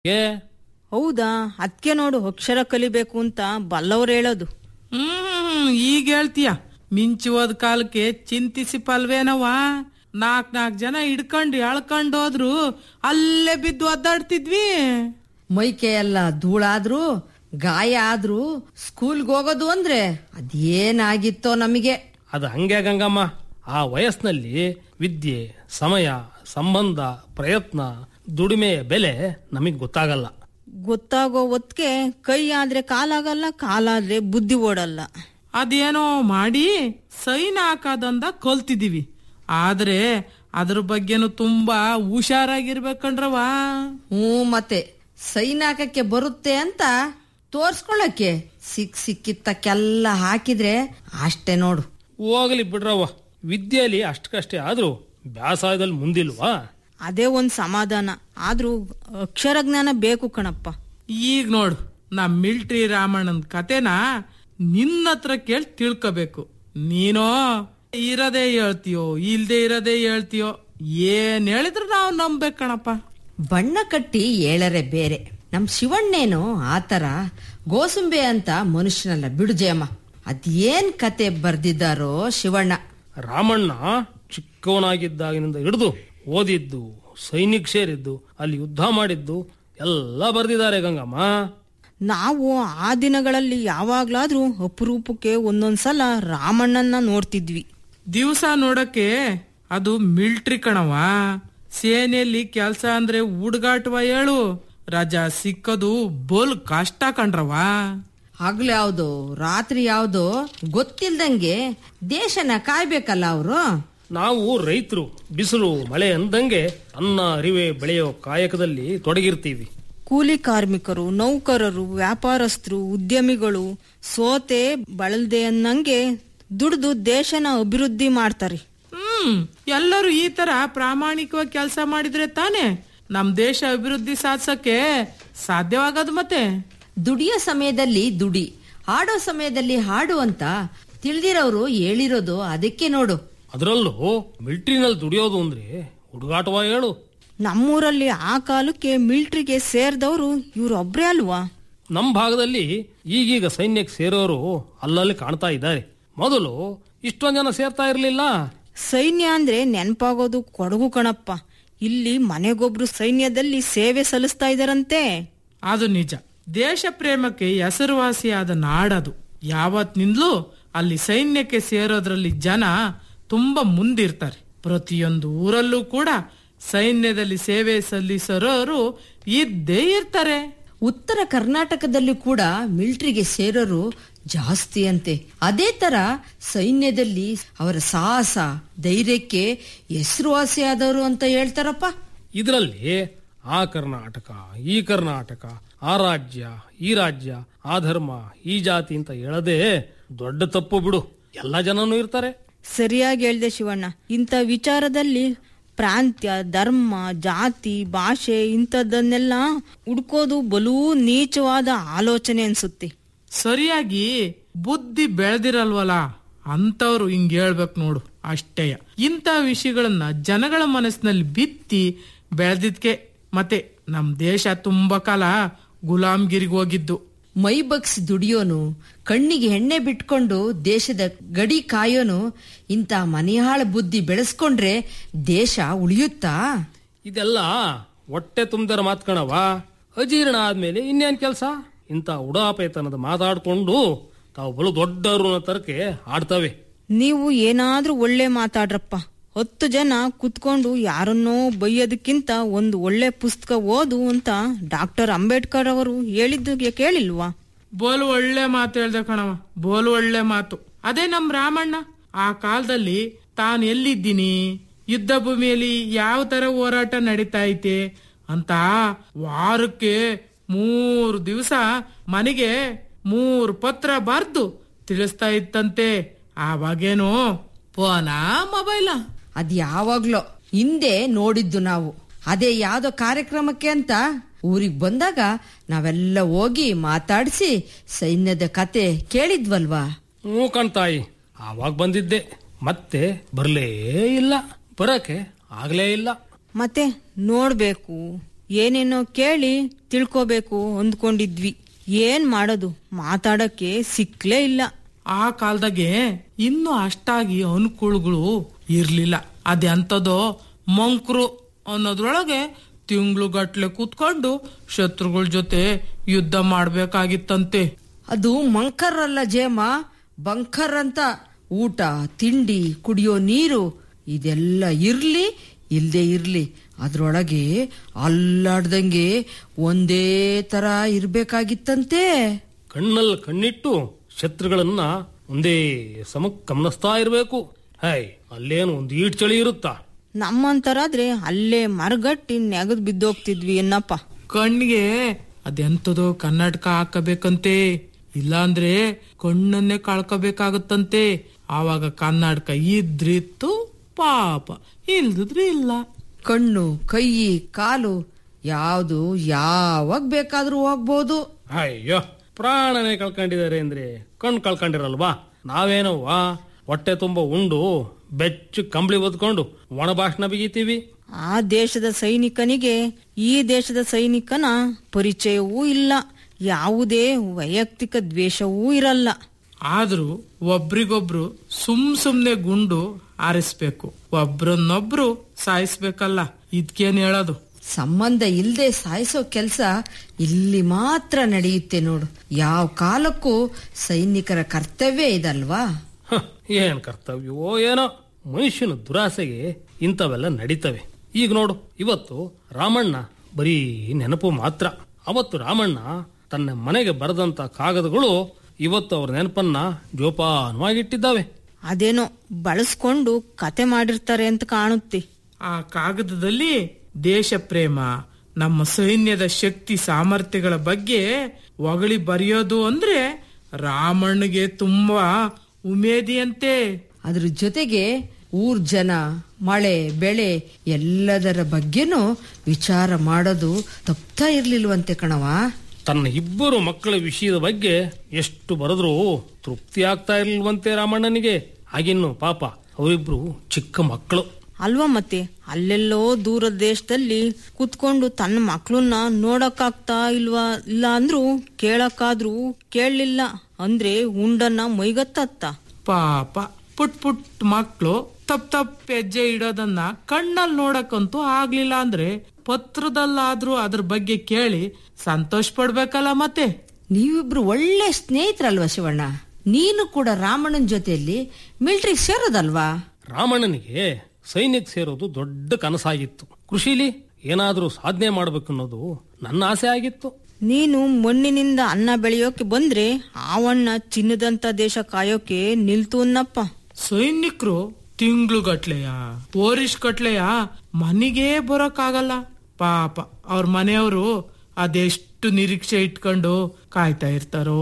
ಏ ಹೌದಾ ಅದಕ್ಕೆ ನೋಡು ಅಕ್ಷರ ಕಲಿಬೇಕು ಅಂತ ಬಲ್ಲವ್ರು ಹೇಳೋದು ಹ್ಮ್ ಈಗ ಹೇಳ್ತೀಯ ಮಿಂಚುವದ್ ಕಾಲಕ್ಕೆ ಚಿಂತಿಸಿ ಪಲ್ವೇನವ ನಾಕ್ ನಾಕ್ ಜನ ಹಿಡ್ಕೊಂಡು ಎಳ್ಕೊಂಡು ಹೋದ್ರು ಅಲ್ಲೇ ಬಿದ್ದು ಒದ್ದಾಡ್ತಿದ್ವಿ ಮೈಕೆ ಎಲ್ಲ ಧೂಳಾದ್ರು ಗಾಯ ಆದ್ರೂ ಸ್ಕೂಲ್ಗೆ ಹೋಗೋದು ಅಂದ್ರೆ ಅದೇನಾಗಿತ್ತೋ ನಮಗೆ ಅದು ಹಂಗೆ ಗಂಗಮ್ಮ ಆ ವಯಸ್ಸಿನಲ್ಲಿ ವಿದ್ಯೆ ಸಮಯ ಸಂಬಂಧ ಪ್ರಯತ್ನ ದುಡಿಮೆಯ ಬೆಲೆ ನಮಗ್ ಗೊತ್ತಾಗಲ್ಲ ಗೊತ್ತಾಗೋ ಹೊತ್ಗೆ ಕೈ ಆದ್ರೆ ಕಾಲಾಗಲ್ಲ ಕಾಲಾದ್ರೆ ಬುದ್ಧಿ ಓಡಲ್ಲ ಅದೇನೋ ಮಾಡಿ ಸೈನ್ ಹಾಕೋದಂದ ಕಲ್ತಿದೀವಿ ಆದ್ರೆ ಅದ್ರ ಬಗ್ಗೆನು ತುಂಬಾ ಹುಷಾರಾಗಿರ್ಬೇಕಂಡ್ರವ ಹ್ಞೂ ಮತ್ತೆ ಸೈನ್ ಹಾಕಕ್ಕೆ ಬರುತ್ತೆ ಅಂತ ತೋರ್ಸ್ಕೊಳಕ್ಕೆ ಸಿಕ್ ಸಿಕ್ಕಿತ್ತಕ್ಕೆಲ್ಲ ಹಾಕಿದ್ರೆ ಅಷ್ಟೇ ನೋಡು ಹೋಗ್ಲಿ ಬಿಡ್ರವ್ವ ವಿದ್ಯೆಯಲ್ಲಿ ಅಷ್ಟಕ್ಕಷ್ಟೇ ಆದ್ರೂ ಬ್ಯಾಸಾಯದಲ್ಲಿ ಮುಂದಿಲ್ವಾ ಅದೇ ಒಂದ್ ಸಮಾಧಾನ ಆದ್ರೂ ಅಕ್ಷರ ಜ್ಞಾನ ಬೇಕು ಕಣಪ್ಪ ಈಗ ನೋಡು ನಮ್ ಮಿಲ್ಟ್ರಿ ರಾಮಣ್ಣನ್ ಕತೆನ ನಿನ್ನ ಹತ್ರ ಕೇಳಿ ತಿಳ್ಕೋಬೇಕು ನೀನೋ ಇರದೇ ಹೇಳ್ತೀಯೋ ಇಲ್ದೇ ಇರದೇ ಹೇಳ್ತೀಯೋ ಏನ್ ಹೇಳಿದ್ರು ನಾವು ನಂಬೇಕ್ ಕಣಪ್ಪ ಬಣ್ಣ ಕಟ್ಟಿ ಏಳರೆ ಬೇರೆ ನಮ್ ಶಿವಣ್ಣೇನು ಆತರ ಗೋಸುಂಬೆ ಅಂತ ಮನುಷ್ಯನಲ್ಲ ಬಿಡು ಜಯಮ್ಮ ಅದೇನ್ ಕತೆ ಬರ್ದಿದ್ದಾರೋ ಶಿವಣ್ಣ ರಾಮಣ್ಣ ಚಿಕ್ಕವನಾಗಿದ್ದಾಗಿನಿಂದ ಹಿಡಿದು ಓದಿದ್ದು ಸೈನಿಕ್ ಸೇರಿದ್ದು ಅಲ್ಲಿ ಯುದ್ಧ ಮಾಡಿದ್ದು ಎಲ್ಲ ಬರ್ದಿದ್ದಾರೆ ಗಂಗಮ್ಮ ನಾವು ಆ ದಿನಗಳಲ್ಲಿ ಯಾವಾಗ್ಲಾದ್ರೂ ಅಪರೂಪಕ್ಕೆ ಒಂದೊಂದ್ಸಲ ರಾಮಣ್ಣನ್ನ ನೋಡ್ತಿದ್ವಿ ದಿವಸ ನೋಡಕ್ಕೆ ಅದು ಮಿಲ್ಟ್ರಿ ಕಣವ ಸೇನೆಯಲ್ಲಿ ಕೆಲ್ಸ ಅಂದ್ರೆ ಹುಡುಗಾಟವ ಹೇಳು ರಜಾ ಸಿಕ್ಕದು ಬೋಲ್ ಕಷ್ಟ ಕಂಡ್ರವ ಹಗ್ಲು ಯಾವ್ದು ರಾತ್ರಿ ಯಾವ್ದು ಗೊತ್ತಿಲ್ದಂಗೆ ದೇಶನ ಕಾಯ್ಬೇಕಲ್ಲ ಅವರು ನಾವು ರೈತರು ಬಿಸಿಲು ಮಳೆ ಅಂದಂಗೆ ಅನ್ನ ಅರಿವೆ ಬೆಳೆಯೋ ಕಾಯಕದಲ್ಲಿ ತೊಡಗಿರ್ತೀವಿ ಕೂಲಿ ಕಾರ್ಮಿಕರು ನೌಕರರು ವ್ಯಾಪಾರಸ್ಥರು ಉದ್ಯಮಿಗಳು ಸೋತೆ ಬಳಲ್ದೆ ಅನ್ನಂಗೆ ದುಡ್ದು ದೇಶನ ಅಭಿವೃದ್ಧಿ ಮಾಡ್ತಾರೆ ಹ್ಮ್ ಎಲ್ಲರೂ ಈ ತರ ಪ್ರಾಮಾಣಿಕವಾಗಿ ಕೆಲಸ ಮಾಡಿದ್ರೆ ತಾನೇ ನಮ್ ದೇಶ ಅಭಿವೃದ್ಧಿ ಸಾಧಿಸಕ್ಕೆ ಸಾಧ್ಯವಾಗದು ಮತ್ತೆ ದುಡಿಯೋ ಸಮಯದಲ್ಲಿ ದುಡಿ ಹಾಡೋ ಸಮಯದಲ್ಲಿ ಹಾಡು ಅಂತ ತಿಳಿದಿರೋರು ಹೇಳಿರೋದು ಅದಕ್ಕೆ ನೋಡು ಅದರಲ್ಲೂ ಮಿಲ್ಟ್ರಿನಲ್ಲಿ ದುಡಿಯೋದು ಅಂದ್ರೆ ಹುಡುಗಾಟವ ಹೇಳು ನಮ್ಮೂರಲ್ಲಿ ಆ ಕಾಲಕ್ಕೆ ಮಿಲ್ಟ್ರಿಗೆ ಸೇರಿದವರು ಇವ್ರೊಬ್ರೇ ಅಲ್ವಾ ನಮ್ಮ ಭಾಗದಲ್ಲಿ ಈಗೀಗ ಸೈನ್ಯಕ್ಕೆ ಸೇರೋರು ಅಲ್ಲಲ್ಲಿ ಕಾಣ್ತಾ ಇದ್ದಾರೆ ಮೊದಲು ಇಷ್ಟೊಂದು ಜನ ಸೇರ್ತಾ ಇರಲಿಲ್ಲ ಸೈನ್ಯ ಅಂದ್ರೆ ನೆನಪಾಗೋದು ಕೊಡಗು ಕಣಪ್ಪ ಇಲ್ಲಿ ಮನೆಗೊಬ್ರು ಸೈನ್ಯದಲ್ಲಿ ಸೇವೆ ಸಲ್ಲಿಸ್ತಾ ಇದಾರಂತೆ ಅದು ನಿಜ ದೇಶ ಪ್ರೇಮಕ್ಕೆ ಹೆಸರುವಾಸಿಯಾದ ನಾಡದು ಯಾವತ್ತಿನಿಂದಲೂ ಅಲ್ಲಿ ಸೈನ್ಯಕ್ಕೆ ಸೇರೋದ್ರಲ್ಲಿ ಜನ ತುಂಬಾ ಮುಂದಿರ್ತಾರೆ ಪ್ರತಿಯೊಂದು ಊರಲ್ಲೂ ಕೂಡ ಸೈನ್ಯದಲ್ಲಿ ಸೇವೆ ಸಲ್ಲಿಸೋರು ಇದ್ದೇ ಇರ್ತಾರೆ ಉತ್ತರ ಕರ್ನಾಟಕದಲ್ಲಿ ಕೂಡ ಮಿಲಿಟರಿಗೆ ಸೇರೋರು ಜಾಸ್ತಿ ಅಂತೆ ಅದೇ ತರ ಸೈನ್ಯದಲ್ಲಿ ಅವರ ಸಾಹಸ ಧೈರ್ಯಕ್ಕೆ ಹೆಸರುವಾಸಿಯಾದವರು ಅಂತ ಹೇಳ್ತಾರಪ್ಪ ಇದರಲ್ಲಿ ಆ ಕರ್ನಾಟಕ ಈ ಕರ್ನಾಟಕ ಆ ರಾಜ್ಯ ಈ ರಾಜ್ಯ ಆ ಧರ್ಮ ಈ ಜಾತಿ ಅಂತ ಹೇಳದೆ ದೊಡ್ಡ ತಪ್ಪು ಬಿಡು ಎಲ್ಲ ಜನನೂ ಇರ್ತಾರೆ ಸರಿಯಾಗಿ ಹೇಳ್ದೆ ಶಿವಣ್ಣ ಇಂಥ ವಿಚಾರದಲ್ಲಿ ಪ್ರಾಂತ್ಯ ಧರ್ಮ ಜಾತಿ ಭಾಷೆ ಇಂಥದ್ದನ್ನೆಲ್ಲ ಹುಡ್ಕೋದು ಬಲೂ ನೀಚವಾದ ಆಲೋಚನೆ ಅನ್ಸುತ್ತೆ ಸರಿಯಾಗಿ ಬುದ್ಧಿ ಬೆಳೆದಿರಲ್ವಲ್ಲ ಅಂತವ್ರು ಹಿಂಗ್ ಹೇಳ್ಬೇಕು ನೋಡು ಅಷ್ಟೇಯ ಇಂಥ ವಿಷಯಗಳನ್ನ ಜನಗಳ ಮನಸ್ಸಿನಲ್ಲಿ ಬಿತ್ತಿ ಬೆಳೆದಿದ್ಕೆ ಮತ್ತೆ ನಮ್ ದೇಶ ತುಂಬಾ ಕಾಲ ಗುಲಾಮ್ಗಿರಿಗೆ ಹೋಗಿದ್ದು ಮೈ ಬಗ್ಸ್ ದುಡಿಯೋನು ಕಣ್ಣಿಗೆ ಎಣ್ಣೆ ಬಿಟ್ಕೊಂಡು ದೇಶದ ಗಡಿ ಕಾಯೋನು ಇಂಥ ಮನೆಯಾಳ ಬುದ್ಧಿ ಬೆಳೆಸ್ಕೊಂಡ್ರೆ ದೇಶ ಉಳಿಯುತ್ತಾ ಇದೆಲ್ಲ ಹೊಟ್ಟೆ ತುಂಬಿದರ ಮಾತ್ಕಣವ ಅಜೀರ್ಣ ಆದ್ಮೇಲೆ ಇನ್ನೇನ್ ಕೆಲಸ ಇಂಥ ಉಡಾಪೇತನದ ಮಾತಾಡ್ಕೊಂಡು ತಾವು ಬಲು ದೊಡ್ಡವರು ಅನ್ನೋ ತರಕೆ ಆಡ್ತವೆ ನೀವು ಏನಾದ್ರೂ ಒಳ್ಳೆ ಮಾತಾಡ್ರಪ್ಪ ಹತ್ತು ಜನ ಕುತ್ಕೊಂಡು ಯಾರನ್ನೋ ಬೈಯೋದಕ್ಕಿಂತ ಒಂದು ಒಳ್ಳೆ ಪುಸ್ತಕ ಓದು ಅಂತ ಡಾಕ್ಟರ್ ಅಂಬೇಡ್ಕರ್ ಅವರು ಹೇಳಿದ್ದು ಕೇಳಿಲ್ವಾ ಬೋಲು ಒಳ್ಳೆ ಮಾತು ಹೇಳ್ದೆ ಕಣವ ಬೋಲು ಒಳ್ಳೆ ಮಾತು ಅದೇ ನಮ್ ರಾಮಣ್ಣ ಆ ಕಾಲದಲ್ಲಿ ತಾನು ಎಲ್ಲಿದ್ದೀನಿ ಯುದ್ಧ ಭೂಮಿಯಲ್ಲಿ ಯಾವ ತರ ಹೋರಾಟ ನಡೀತಾ ಐತೆ ಅಂತ ವಾರಕ್ಕೆ ಮೂರು ದಿವಸ ಮನೆಗೆ ಮೂರು ಪತ್ರ ಬರ್ದು ತಿಳಿಸ್ತಾ ಇತ್ತಂತೆ ಆವಾಗೇನು ಫೋನಾ ಮೊಬೈಲ ಅದ್ ಯಾವಾಗ್ಲೋ ಹಿಂದೆ ನೋಡಿದ್ದು ನಾವು ಅದೇ ಯಾವ್ದೋ ಕಾರ್ಯಕ್ರಮಕ್ಕೆ ಅಂತ ಊರಿಗೆ ಬಂದಾಗ ನಾವೆಲ್ಲ ಹೋಗಿ ಮಾತಾಡಿಸಿ ಸೈನ್ಯದ ಕತೆ ಕೇಳಿದ್ವಲ್ವಾ ಹ್ಞೂ ಕಣ್ತಾಯಿ ಆವಾಗ ಬಂದಿದ್ದೆ ಮತ್ತೆ ಬರ್ಲೇ ಇಲ್ಲ ಬರಕ್ಕೆ ಆಗ್ಲೇ ಇಲ್ಲ ಮತ್ತೆ ನೋಡ್ಬೇಕು ಏನೇನೋ ಕೇಳಿ ತಿಳ್ಕೋಬೇಕು ಅಂದ್ಕೊಂಡಿದ್ವಿ ಏನ್ ಮಾಡೋದು ಮಾತಾಡಕ್ಕೆ ಸಿಕ್ಲೇ ಇಲ್ಲ ಆ ಕಾಲದಾಗೆ ಇನ್ನು ಅಷ್ಟಾಗಿ ಅನುಕೂಲಗಳು ಇರ್ಲಿಲ್ಲ ಅದೆಂತದೋ ಮಂಕ್ರು ಅನ್ನೋದ್ರೊಳಗೆ ತಿಂಗಳು ಗಟ್ಲೆ ಕೂತ್ಕೊಂಡು ಶತ್ರುಗಳ ಜೊತೆ ಯುದ್ಧ ಮಾಡ್ಬೇಕಾಗಿತ್ತಂತೆ ಅದು ಮಂಕರ್ ಅಲ್ಲ ಜೇಮ ಬಂಕರ್ ಅಂತ ಊಟ ತಿಂಡಿ ಕುಡಿಯೋ ನೀರು ಇದೆಲ್ಲ ಇರ್ಲಿ ಇಲ್ದೇ ಇರ್ಲಿ ಅದ್ರೊಳಗೆ ಅಲ್ಲಾಡ್ದಂಗೆ ಒಂದೇ ತರ ಇರ್ಬೇಕಾಗಿತ್ತಂತೆ ಕಣ್ಣಲ್ಲಿ ಕಣ್ಣಿಟ್ಟು ಶತ್ರುಗಳನ್ನ ಒಂದೇ ಸಮಕ್ ಗಮನಿಸ್ತಾ ಇರಬೇಕು ಹೈ ಅಲ್ಲೇನು ಒಂದು ಈಟ್ ಚಳಿ ಇರುತ್ತಾ ನಮ್ಮಂತರಾದ್ರೆ ಅಲ್ಲೇ ಮರಗಟ್ಟಿ ನೆಗದ್ ಬಿದ್ದೋಗ್ತಿದ್ವಿ ಏನಪ್ಪ ಕಣ್ಣಿಗೆ ಅದೆಂತದೋ ಕನ್ನಡಕ ಹಾಕಬೇಕಂತೆ ಇಲ್ಲಾಂದ್ರೆ ಕಣ್ಣನ್ನೇ ಕಳ್ಕೋಬೇಕಾಗತ್ತಂತೆ ಆವಾಗ ಕನ್ನಡಕ ಇದ್ರಿತ್ತು ಪಾಪ ಇಲ್ದಿದ್ರೆ ಇಲ್ಲ ಕಣ್ಣು ಕೈ ಕಾಲು ಯಾವುದು ಯಾವಾಗ ಬೇಕಾದ್ರೂ ಹೋಗ್ಬೋದು ಅಯ್ಯೋ ಪ್ರಾಣನೇ ಕಳ್ಕೊಂಡಿದ್ದಾರೆ ಅಂದ್ರೆ ಕಣ್ ಕಳ್ಕೊಂಡಿರಲ್ವಾ ನಾವೇನವ್ವಾ ಹೊಟ್ಟೆ ತುಂಬ ಉಂಡು ಬೆಚ್ಚು ಕಂಬಳಿ ಒದ್ಕೊಂಡು ಒಣ ಭಾಷಣ ಬಿಗಿತೀವಿ ಆ ದೇಶದ ಸೈನಿಕನಿಗೆ ಈ ದೇಶದ ಸೈನಿಕನ ಪರಿಚಯವೂ ಇಲ್ಲ ಯಾವುದೇ ವೈಯಕ್ತಿಕ ದ್ವೇಷವೂ ಇರಲ್ಲ ಆದ್ರೂ ಒಬ್ರಿಗೊಬ್ರು ಸುಮ್ ಸುಮ್ನೆ ಗುಂಡು ಆರಿಸ್ಬೇಕು ಒಬ್ರನ್ನೊಬ್ರು ಸಾಯಿಸ್ಬೇಕಲ್ಲ ಇದ್ಕೇನ್ ಹೇಳೋದು ಸಂಬಂಧ ಇಲ್ದೆ ಸಾಯಿಸೋ ಕೆಲ್ಸ ಇಲ್ಲಿ ಮಾತ್ರ ನಡೆಯುತ್ತೆ ನೋಡು ಯಾವ ಕಾಲಕ್ಕೂ ಸೈನಿಕರ ಕರ್ತವ್ಯ ಇದಲ್ವಾ ಹ, ಏನ್ ಕರ್ತವ್ಯವೋ ಏನೋ ಮನುಷ್ಯನ ದುರಾಸೆಗೆ ಇಂಥವೆಲ್ಲ ನಡೀತವೆ ಈಗ ನೋಡು ಇವತ್ತು ರಾಮಣ್ಣ ಬರೀ ನೆನಪು ಮಾತ್ರ ಅವತ್ತು ರಾಮಣ್ಣ ತನ್ನ ಮನೆಗೆ ಬರೆದಂತ ಕಾಗದಗಳು ಇವತ್ತು ಅವ್ರ ನೆನಪನ್ನ ಜೋಪಾನವಾಗಿಟ್ಟಿದ್ದಾವೆ ಅದೇನೋ ಬಳಸ್ಕೊಂಡು ಕತೆ ಮಾಡಿರ್ತಾರೆ ಅಂತ ಕಾಣುತ್ತೆ ಆ ಕಾಗದದಲ್ಲಿ ದೇಶ ಪ್ರೇಮ ನಮ್ಮ ಸೈನ್ಯದ ಶಕ್ತಿ ಸಾಮರ್ಥ್ಯಗಳ ಬಗ್ಗೆ ಹೊಗಳಿ ಬರೆಯೋದು ಅಂದ್ರೆ ರಾಮಣ್ಣಗೆ ತುಂಬಾ ಉಮೇದಿಯಂತೆ ಅದ್ರ ಜೊತೆಗೆ ಊರ್ ಜನ ಮಳೆ ಬೆಳೆ ಎಲ್ಲದರ ಬಗ್ಗೆನೂ ವಿಚಾರ ಮಾಡೋದು ತಪ್ತಾ ಇರ್ಲಿಲ್ವಂತೆ ಕಣವ ತನ್ನ ಇಬ್ಬರು ಮಕ್ಕಳ ವಿಷಯದ ಬಗ್ಗೆ ಎಷ್ಟು ಬರೆದ್ರೂ ತೃಪ್ತಿ ಆಗ್ತಾ ಇರ್ಲಿಲ್ವಂತೆ ರಾಮಣ್ಣನಿಗೆ ಆಗಿನ್ನು ಪಾಪ ಅವರಿಬ್ರು ಚಿಕ್ಕ ಮಕ್ಕಳು ಅಲ್ವಾ ಮತ್ತೆ ಅಲ್ಲೆಲ್ಲೋ ದೂರದ ದೇಶದಲ್ಲಿ ಕುತ್ಕೊಂಡು ತನ್ನ ಮಕ್ಳನ್ನ ನೋಡಕ್ಕಾಗ್ತಾ ಇಲ್ವಾ ಇಲ್ಲ ಅಂದ್ರೂ ಕೇಳಕ್ಕಾದ್ರೂ ಕೇಳಲಿಲ್ಲ ಅಂದ್ರೆ ಉಂಡನ್ನ ಮೈಗತ್ತತ್ತ ಪಾಪ ಪುಟ್ ಪುಟ್ ಮಕ್ಳು ತಪ್ ತಪ್ ಹೆಜ್ಜೆ ಇಡೋದನ್ನ ಕಣ್ಣಲ್ಲಿ ನೋಡಕ್ಕಂತೂ ಆಗ್ಲಿಲ್ಲ ಅಂದ್ರೆ ಪತ್ರದಲ್ಲಾದ್ರೂ ಅದ್ರ ಬಗ್ಗೆ ಕೇಳಿ ಸಂತೋಷ ಪಡ್ಬೇಕಲ್ಲ ಮತ್ತೆ ನೀವಿಬ್ರು ಒಳ್ಳೆ ಸ್ನೇಹಿತರಲ್ವಾ ಶಿವಣ್ಣ ನೀನು ಕೂಡ ರಾಮಣ್ಣನ ಜೊತೆಯಲ್ಲಿ ಮಿಲಿಟರಿ ಸೇರೋದಲ್ವಾ ರಾಮಣ್ಣನಿಗೆ ಸೈನ್ಯಕ್ಕೆ ಸೇರೋದು ದೊಡ್ಡ ಕನಸಾಗಿತ್ತು ಕೃಷಿಲಿ ಏನಾದರೂ ಸಾಧನೆ ಮಾಡಬೇಕನ್ನೋದು ನನ್ನ ಆಸೆ ಆಗಿತ್ತು ನೀನು ಮಣ್ಣಿನಿಂದ ಅನ್ನ ಬೆಳೆಯೋಕೆ ಬಂದ್ರೆ ಆವಣ್ಣ ಚಿನ್ನದಂತ ದೇಶ ಕಾಯೋಕೆ ನಿಲ್ತು ಅನ್ನಪ್ಪ ಸೈನಿಕರು ತಿಂಗ್ಳುಗಟ್ಲೆಯ ಓರಿಷ್ ಗಟ್ಲೆಯ ಮನೆಗೆ ಬರೋಕ್ಕಾಗಲ್ಲ ಪಾಪ ಅವ್ರ ಮನೆಯವರು ಅದೆಷ್ಟು ನಿರೀಕ್ಷೆ ಇಟ್ಕೊಂಡು ಕಾಯ್ತಾ ಇರ್ತಾರೋ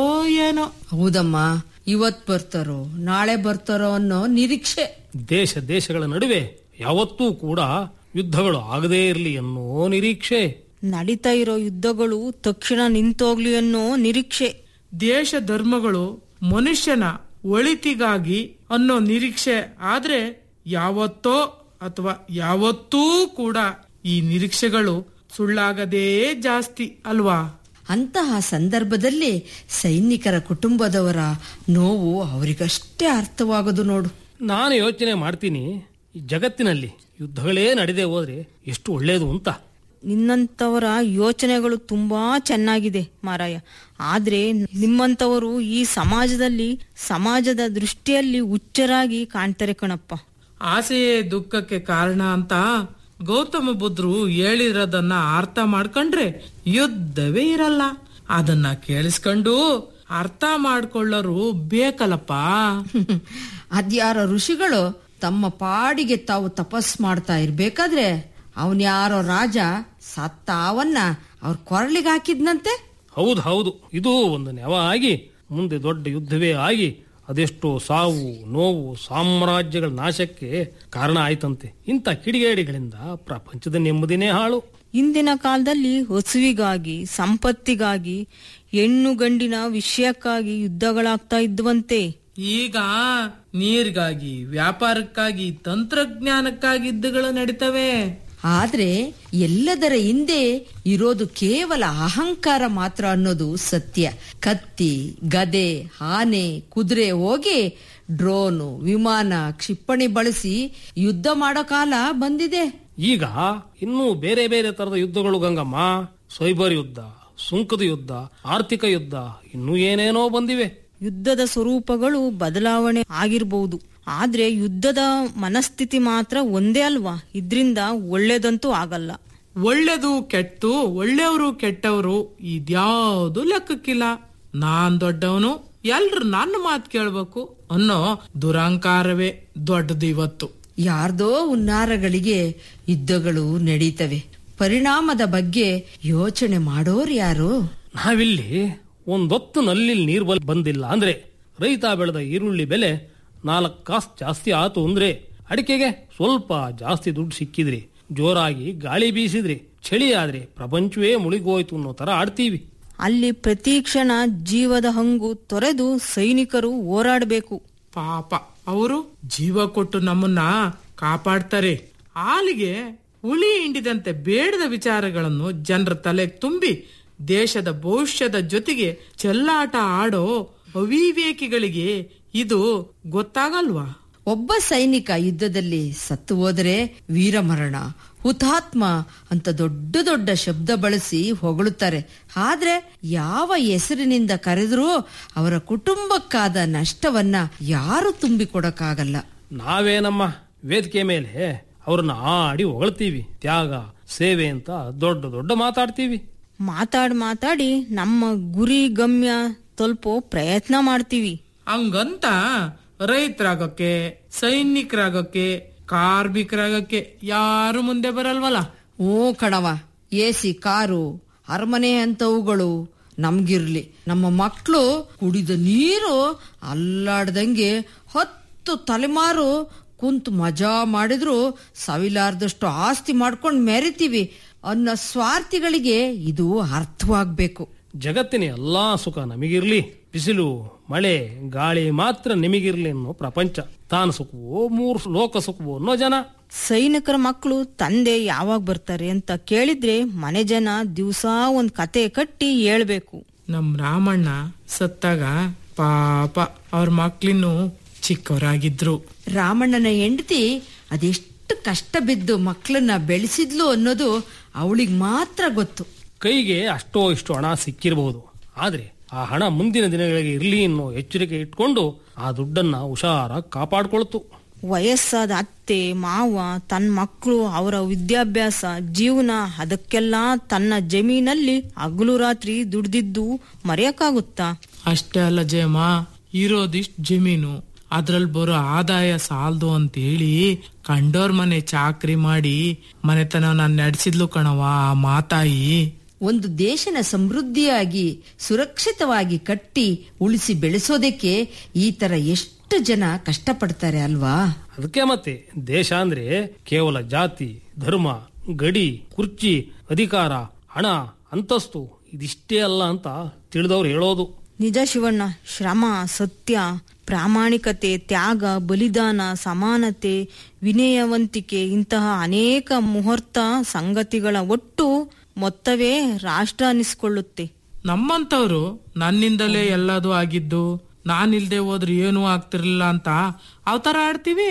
ಏನೋ ಹೌದಮ್ಮ ಇವತ್ ಬರ್ತಾರೋ ನಾಳೆ ಬರ್ತಾರೋ ಅನ್ನೋ ನಿರೀಕ್ಷೆ ದೇಶ ದೇಶಗಳ ನಡುವೆ ಯಾವತ್ತೂ ಕೂಡ ಯುದ್ಧಗಳು ಆಗದೇ ಇರಲಿ ಅನ್ನೋ ನಿರೀಕ್ಷೆ ನಡೀತಾ ಇರೋ ಯುದ್ಧಗಳು ತಕ್ಷಣ ನಿಂತೋಗ್ಲಿ ಅನ್ನೋ ನಿರೀಕ್ಷೆ ದೇಶ ಧರ್ಮಗಳು ಮನುಷ್ಯನ ಒಳಿತಿಗಾಗಿ ಅನ್ನೋ ನಿರೀಕ್ಷೆ ಆದ್ರೆ ಯಾವತ್ತೋ ಅಥವಾ ಯಾವತ್ತೂ ಕೂಡ ಈ ನಿರೀಕ್ಷೆಗಳು ಸುಳ್ಳಾಗದೇ ಜಾಸ್ತಿ ಅಲ್ವಾ ಅಂತಹ ಸಂದರ್ಭದಲ್ಲಿ ಸೈನಿಕರ ಕುಟುಂಬದವರ ನೋವು ಅವರಿಗಷ್ಟೇ ಅರ್ಥವಾಗೋದು ನೋಡು ನಾನು ಯೋಚನೆ ಮಾಡ್ತೀನಿ ಈ ಜಗತ್ತಿನಲ್ಲಿ ಯುದ್ಧಗಳೇ ನಡೆದೇ ಹೋದ್ರೆ ಎಷ್ಟು ಒಳ್ಳೇದು ಅಂತ ನಿನ್ನಂತವರ ಯೋಚನೆಗಳು ತುಂಬಾ ಚೆನ್ನಾಗಿದೆ ಮಾರಾಯ ಆದ್ರೆ ನಿಮ್ಮಂತವರು ಈ ಸಮಾಜದಲ್ಲಿ ಸಮಾಜದ ದೃಷ್ಟಿಯಲ್ಲಿ ಹುಚ್ಚರಾಗಿ ಕಾಣ್ತಾರೆ ಕಣಪ್ಪ ಆಸೆಯೇ ದುಃಖಕ್ಕೆ ಕಾರಣ ಅಂತ ಗೌತಮ ಬುದ್ಧರು ಹೇಳಿರೋದನ್ನ ಅರ್ಥ ಮಾಡ್ಕೊಂಡ್ರೆ ಯುದ್ಧವೇ ಇರಲ್ಲ ಅದನ್ನ ಕೇಳಿಸ್ಕೊಂಡು ಅರ್ಥ ಮಾಡ್ಕೊಳ್ಳೋರು ಬೇಕಲ್ಲಪ್ಪ ಅದ್ಯಾರೋ ಋಷಿಗಳು ತಮ್ಮ ಪಾಡಿಗೆ ತಾವು ತಪಸ್ ಮಾಡ್ತಾ ಇರ್ಬೇಕಾದ್ರೆ ಅವನ್ಯಾರೋ ರಾಜ ಸತ್ತ ಅವನ್ನ ಅವ್ರ ಕೊರಳಿಗೆ ಹಾಕಿದ್ನಂತೆ ಹೌದು ಹೌದು ಇದು ಒಂದು ನೆವ ಆಗಿ ಮುಂದೆ ದೊಡ್ಡ ಯುದ್ಧವೇ ಆಗಿ ಅದೆಷ್ಟೋ ಸಾವು ನೋವು ಸಾಮ್ರಾಜ್ಯಗಳ ನಾಶಕ್ಕೆ ಕಾರಣ ಆಯ್ತಂತೆ ಇಂಥ ಕಿಡಿಗೇಡಿಗಳಿಂದ ಪ್ರಪಂಚದ ನೆಮ್ಮದಿನೇ ಹಾಳು ಇಂದಿನ ಕಾಲದಲ್ಲಿ ಹಸುವಿಗಾಗಿ ಸಂಪತ್ತಿಗಾಗಿ ಹೆಣ್ಣು ಗಂಡಿನ ವಿಷಯಕ್ಕಾಗಿ ಯುದ್ಧಗಳಾಗ್ತಾ ಇದ್ವಂತೆ ಈಗ ನೀರಿಗಾಗಿ ವ್ಯಾಪಾರಕ್ಕಾಗಿ ತಂತ್ರಜ್ಞಾನಕ್ಕಾಗಿ ಯುದ್ಧಗಳು ನಡೀತವೆ ಆದ್ರೆ ಎಲ್ಲದರ ಹಿಂದೆ ಇರೋದು ಕೇವಲ ಅಹಂಕಾರ ಮಾತ್ರ ಅನ್ನೋದು ಸತ್ಯ ಕತ್ತಿ ಗದೆ ಆನೆ ಕುದುರೆ ಹೋಗಿ ಡ್ರೋನು ವಿಮಾನ ಕ್ಷಿಪಣಿ ಬಳಸಿ ಯುದ್ಧ ಮಾಡೋ ಕಾಲ ಬಂದಿದೆ ಈಗ ಇನ್ನೂ ಬೇರೆ ಬೇರೆ ತರದ ಯುದ್ಧಗಳು ಗಂಗಮ್ಮ ಸೈಬರ್ ಯುದ್ಧ ಸುಂಕದ ಯುದ್ಧ ಆರ್ಥಿಕ ಯುದ್ಧ ಇನ್ನೂ ಏನೇನೋ ಬಂದಿವೆ ಯುದ್ಧದ ಸ್ವರೂಪಗಳು ಬದಲಾವಣೆ ಆಗಿರ್ಬಹುದು ಆದ್ರೆ ಯುದ್ಧದ ಮನಸ್ಥಿತಿ ಮಾತ್ರ ಒಂದೇ ಅಲ್ವಾ ಇದ್ರಿಂದ ಒಳ್ಳೇದಂತೂ ಆಗಲ್ಲ ಒಳ್ಳೇದು ಕೆಟ್ಟು ಒಳ್ಳೆಯವರು ಕೆಟ್ಟವರು ಇದ್ಯಾವುದು ಲೆಕ್ಕಕ್ಕಿಲ್ಲ ನಾನ್ ದೊಡ್ಡವನು ಎಲ್ರು ನನ್ನ ಮಾತು ಕೇಳ್ಬೇಕು ಅನ್ನೋ ದುರಂಕಾರವೇ ದೊಡ್ಡದು ಇವತ್ತು ಯಾರ್ದೋ ಉನ್ನಾರಗಳಿಗೆ ಯುದ್ಧಗಳು ನಡೀತವೆ ಪರಿಣಾಮದ ಬಗ್ಗೆ ಯೋಚನೆ ಮಾಡೋರು ಯಾರು ನಾವಿಲ್ಲಿ ಒಂದೊತ್ತು ನಲ್ಲಿ ನೀರು ಬಲ್ ಬಂದಿಲ್ಲ ಅಂದ್ರೆ ರೈತ ಬೆಳೆದ ಈರುಳ್ಳಿ ಬೆಲೆ ನಾಲ್ಕು ಕಾಸು ಜಾಸ್ತಿ ಆತು ಅಂದ್ರೆ ಅಡಿಕೆಗೆ ಸ್ವಲ್ಪ ಜಾಸ್ತಿ ದುಡ್ಡು ಸಿಕ್ಕಿದ್ರಿ ಜೋರಾಗಿ ಗಾಳಿ ಬೀಸಿದ್ರಿ ಚಳಿ ಆದ್ರೆ ಪ್ರಪಂಚವೇ ಮುಳುಗೋಯ್ತು ಅನ್ನೋ ತರ ಆಡ್ತೀವಿ ಅಲ್ಲಿ ಪ್ರತಿ ಕ್ಷಣ ಜೀವದ ಹಂಗು ತೊರೆದು ಸೈನಿಕರು ಹೋರಾಡಬೇಕು ಪಾಪ ಅವರು ಜೀವ ಕೊಟ್ಟು ನಮ್ಮನ್ನ ಕಾಪಾಡ್ತಾರೆ ಹಾಲಿಗೆ ಹುಳಿ ಹಿಂಡಿದಂತೆ ಬೇಡದ ವಿಚಾರಗಳನ್ನು ಜನರ ತಲೆಗೆ ತುಂಬಿ ದೇಶದ ಭವಿಷ್ಯದ ಜೊತೆಗೆ ಚೆಲ್ಲಾಟ ಆಡೋ ಅವಿವೇಕಿಗಳಿಗೆ ಇದು ಗೊತ್ತಾಗಲ್ವಾ ಒಬ್ಬ ಸೈನಿಕ ಯುದ್ಧದಲ್ಲಿ ಸತ್ತು ಹೋದರೆ ವೀರಮರಣ ಹುತಾತ್ಮ ಅಂತ ದೊಡ್ಡ ದೊಡ್ಡ ಶಬ್ದ ಬಳಸಿ ಹೊಗಳುತ್ತಾರೆ ಆದ್ರೆ ಯಾವ ಹೆಸರಿನಿಂದ ಕರೆದರೂ ಅವರ ಕುಟುಂಬಕ್ಕಾದ ನಷ್ಟವನ್ನ ಯಾರು ತುಂಬಿಕೊಡಕ್ಕಾಗಲ್ಲ ನಾವೇ ನಮ್ಮ ವೇದಿಕೆ ಮೇಲೆ ಅವ್ರನ್ನ ಆಡಿ ಹೊಗಳ್ತೀವಿ ತ್ಯಾಗ ಸೇವೆ ಅಂತ ದೊಡ್ಡ ದೊಡ್ಡ ಮಾತಾಡ್ತೀವಿ ಮಾತಾಡ್ ಮಾತಾಡಿ ನಮ್ಮ ಗುರಿ ಗಮ್ಯ ತಲುಪೋ ಪ್ರಯತ್ನ ಮಾಡ್ತೀವಿ ಹಂಗಂತ ರೈತರಾಗಕ್ಕೆ ಸೈನಿಕರಾಗಕ್ಕೆ ಕಾರ್ಮಿಕರಾಗಕ್ಕೆ ಯಾರು ಮುಂದೆ ಬರಲ್ವಲ್ಲ ಹ್ಞೂ ಕಣವ ಎಸಿ ಕಾರು ಅರಮನೆ ಅಂತವುಗಳು ನಮ್ಗಿರ್ಲಿ ನಮ್ಮ ಮಕ್ಕಳು ಕುಡಿದ ನೀರು ಅಲ್ಲಾಡ್ದಂಗೆ ಹತ್ತು ತಲೆಮಾರು ಕುಂತು ಮಜಾ ಮಾಡಿದ್ರು ಸವಿಲಾರ್ದಷ್ಟು ಆಸ್ತಿ ಮಾಡ್ಕೊಂಡು ಮೆರಿತೀವಿ ಅನ್ನೋ ಸ್ವಾರ್ಥಿಗಳಿಗೆ ಇದು ಅರ್ಥವಾಗ್ಬೇಕು ಜಗತ್ತಿನ ಎಲ್ಲಾ ಸುಖ ನಮಗಿರ್ಲಿ ಬಿಸಿಲು ಮಳೆ ಗಾಳಿ ಮಾತ್ರ ನಿಮಗಿರ್ಲಿ ಅನ್ನೋ ಪ್ರಪಂಚ ತಾನು ಸುಖವೋ ಮೂರು ಲೋಕ ಸುಖವೋ ಅನ್ನೋ ಜನ ಸೈನಿಕರ ಮಕ್ಕಳು ತಂದೆ ಯಾವಾಗ ಬರ್ತಾರೆ ಅಂತ ಕೇಳಿದ್ರೆ ಮನೆ ಜನ ದಿವಸ ಒಂದ್ ಕತೆ ಕಟ್ಟಿ ಹೇಳ್ಬೇಕು ನಮ್ ರಾಮಣ್ಣ ಸತ್ತಾಗ ಪಾಪ ಅವ್ರ ಮಕ್ಳಿನ್ನು ಚಿಕ್ಕವರಾಗಿದ್ರು ರಾಮಣ್ಣನ ಹೆಂಡತಿ ಅದೆಷ್ಟು ಕಷ್ಟ ಬಿದ್ದು ಮಕ್ಕಳನ್ನ ಬೆಳೆಸಿದ್ಲು ಅನ್ನೋದು ಅವಳಿಗೆ ಮಾತ್ರ ಗೊತ್ತು ಕೈಗೆ ಅಷ್ಟೋ ಇಷ್ಟು ಹಣ ಸಿಕ್ಕಿರಬಹುದು ಆದ್ರೆ ಆ ಹಣ ಮುಂದಿನ ದಿನಗಳಿಗೆ ಇರ್ಲಿ ಅನ್ನೋ ಎಚ್ಚರಿಕೆ ಇಟ್ಕೊಂಡು ಆ ದುಡ್ಡನ್ನ ಹುಷಾರಾಗಿ ಕಾಪಾಡ್ಕೊಳ್ತು ವಯಸ್ಸಾದ ಅತ್ತೆ ಮಾವ ತನ್ನ ಮಕ್ಕಳು ಅವರ ವಿದ್ಯಾಭ್ಯಾಸ ಜೀವನ ಅದಕ್ಕೆಲ್ಲ ತನ್ನ ಜಮೀನಲ್ಲಿ ಹಗಲು ರಾತ್ರಿ ದುಡ್ದಿದ್ದು ಮರೆಯಕ್ಕಾಗುತ್ತಾ ಅಷ್ಟೇ ಅಲ್ಲ ಜಯಮ್ಮ ಇರೋದಿಷ್ಟು ಜಮೀನು ಅದ್ರಲ್ಲಿ ಬರೋ ಆದಾಯ ಸಾಲ್ದು ಅಂತ ಹೇಳಿ ಕಂಡೋರ್ ಮನೆ ಚಾಕ್ರಿ ಮಾಡಿ ಮನೆತನ ನಾನು ನಡೆಸಿದ್ಲು ಕಣವ ಆ ಮಾತಾಯಿ ಒಂದು ದೇಶನ ಸಮೃದ್ಧಿಯಾಗಿ ಸುರಕ್ಷಿತವಾಗಿ ಕಟ್ಟಿ ಉಳಿಸಿ ಬೆಳೆಸೋದಕ್ಕೆ ಈ ತರ ಎಷ್ಟು ಜನ ಕಷ್ಟಪಡ್ತಾರೆ ಅಲ್ವಾ ಅದಕ್ಕೆ ಮತ್ತೆ ದೇಶ ಅಂದ್ರೆ ಕೇವಲ ಜಾತಿ ಧರ್ಮ ಗಡಿ ಕುರ್ಚಿ ಅಧಿಕಾರ ಹಣ ಅಂತಸ್ತು ಇದಿಷ್ಟೇ ಅಲ್ಲ ಅಂತ ತಿಳಿದವ್ರು ಹೇಳೋದು ನಿಜ ಶಿವಣ್ಣ ಶ್ರಮ ಸತ್ಯ ಪ್ರಾಮಾಣಿಕತೆ ತ್ಯಾಗ ಬಲಿದಾನ ಸಮಾನತೆ ವಿನಯವಂತಿಕೆ ಇಂತಹ ಅನೇಕ ಮುಹೂರ್ತ ಸಂಗತಿಗಳ ಒಟ್ಟು ಮೊತ್ತವೇ ರಾಷ್ಟ್ರ ಅನ್ನಿಸ್ಕೊಳ್ಳುತ್ತೆ ನಮ್ಮಂತವ್ರು ನನ್ನಿಂದಲೇ ಎಲ್ಲದೂ ಆಗಿದ್ದು ನಾನಿಲ್ದೆ ಹೋದ್ರೆ ಏನೂ ಆಗ್ತಿರ್ಲಿಲ್ಲ ಅಂತ ಅವತರ ಆಡ್ತೀವಿ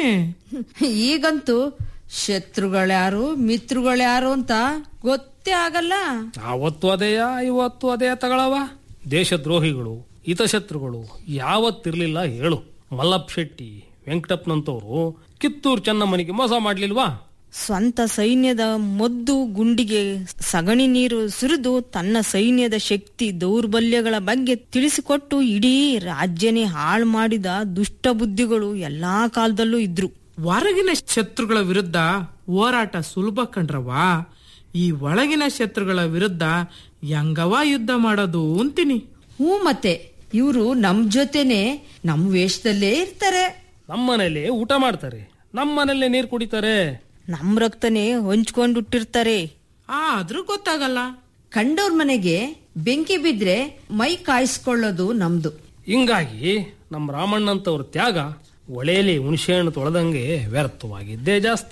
ಈಗಂತೂ ಶತ್ರುಗಳ್ಯಾರು ಮಿತ್ರಗಳ್ಯಾರು ಅಂತ ಗೊತ್ತೇ ಆಗಲ್ಲ ಆವತ್ತು ಅದೇಯ ಇವತ್ತು ಅದೇ ತಗಳವ ದೇಶದ್ರೋಹಿಗಳು ಹಿತಶತ್ರುಗಳು ಯಾವತ್ತಿರ್ಲಿಲ್ಲ ಹೇಳು ಮಲ್ಲಪ್ಪ ಶೆಟ್ಟಿ ವೆಂಕಟಪ್ಪನಂತವ್ರು ಕಿತ್ತೂರು ಚೆನ್ನಮ್ಮನಿಗೆ ಮೋಸ ಮಾಡ್ಲಿಲ್ವಾ ಸ್ವಂತ ಸೈನ್ಯದ ಮೊದ್ದು ಗುಂಡಿಗೆ ಸಗಣಿ ನೀರು ಸುರಿದು ತನ್ನ ಸೈನ್ಯದ ಶಕ್ತಿ ದೌರ್ಬಲ್ಯಗಳ ಬಗ್ಗೆ ತಿಳಿಸಿಕೊಟ್ಟು ಇಡೀ ರಾಜ್ಯನೇ ಹಾಳು ಮಾಡಿದ ದುಷ್ಟ ಬುದ್ಧಿಗಳು ಎಲ್ಲಾ ಕಾಲದಲ್ಲೂ ಇದ್ರು ಹೊರಗಿನ ಶತ್ರುಗಳ ವಿರುದ್ಧ ಹೋರಾಟ ಸುಲಭ ಕಂಡ್ರವಾ ಈ ಒಳಗಿನ ಶತ್ರುಗಳ ವಿರುದ್ಧ ಹೆಂಗವ ಯುದ್ಧ ಮಾಡೋದು ಅಂತೀನಿ ಹ್ಞೂ ಮತ್ತೆ ಇವರು ನಮ್ ಜೊತೆನೆ ನಮ್ ವೇಷದಲ್ಲೇ ಇರ್ತಾರೆ ನಮ್ಮನೇಲೆ ಊಟ ಮಾಡ್ತಾರೆ ನಮ್ಮನೇಲೆ ನೀರು ಕುಡಿತಾರೆ ನಮ್ ರಕ್ತನೇ ಹೊಂಚ್ಕೊಂಡುಟ್ಟಿರ್ತಾರೆ ಆದ್ರೂ ಗೊತ್ತಾಗಲ್ಲ ಕಂಡೋರ್ ಮನೆಗೆ ಬೆಂಕಿ ಬಿದ್ರೆ ಮೈ ಕಾಯಿಸ್ಕೊಳ್ಳೋದು ನಮ್ದು ಹಿಂಗಾಗಿ ನಮ್ಮ ರಾಮಣ್ಣಂತವ್ರ ತ್ಯಾಗ ಒಳೆಯಲ್ಲಿ ಹುಣಸೆಹಣ್ಣು ತೊಳೆದಂಗೆ ವ್ಯರ್ಥವಾಗಿದ್ದೇ ಜಾಸ್ತಿ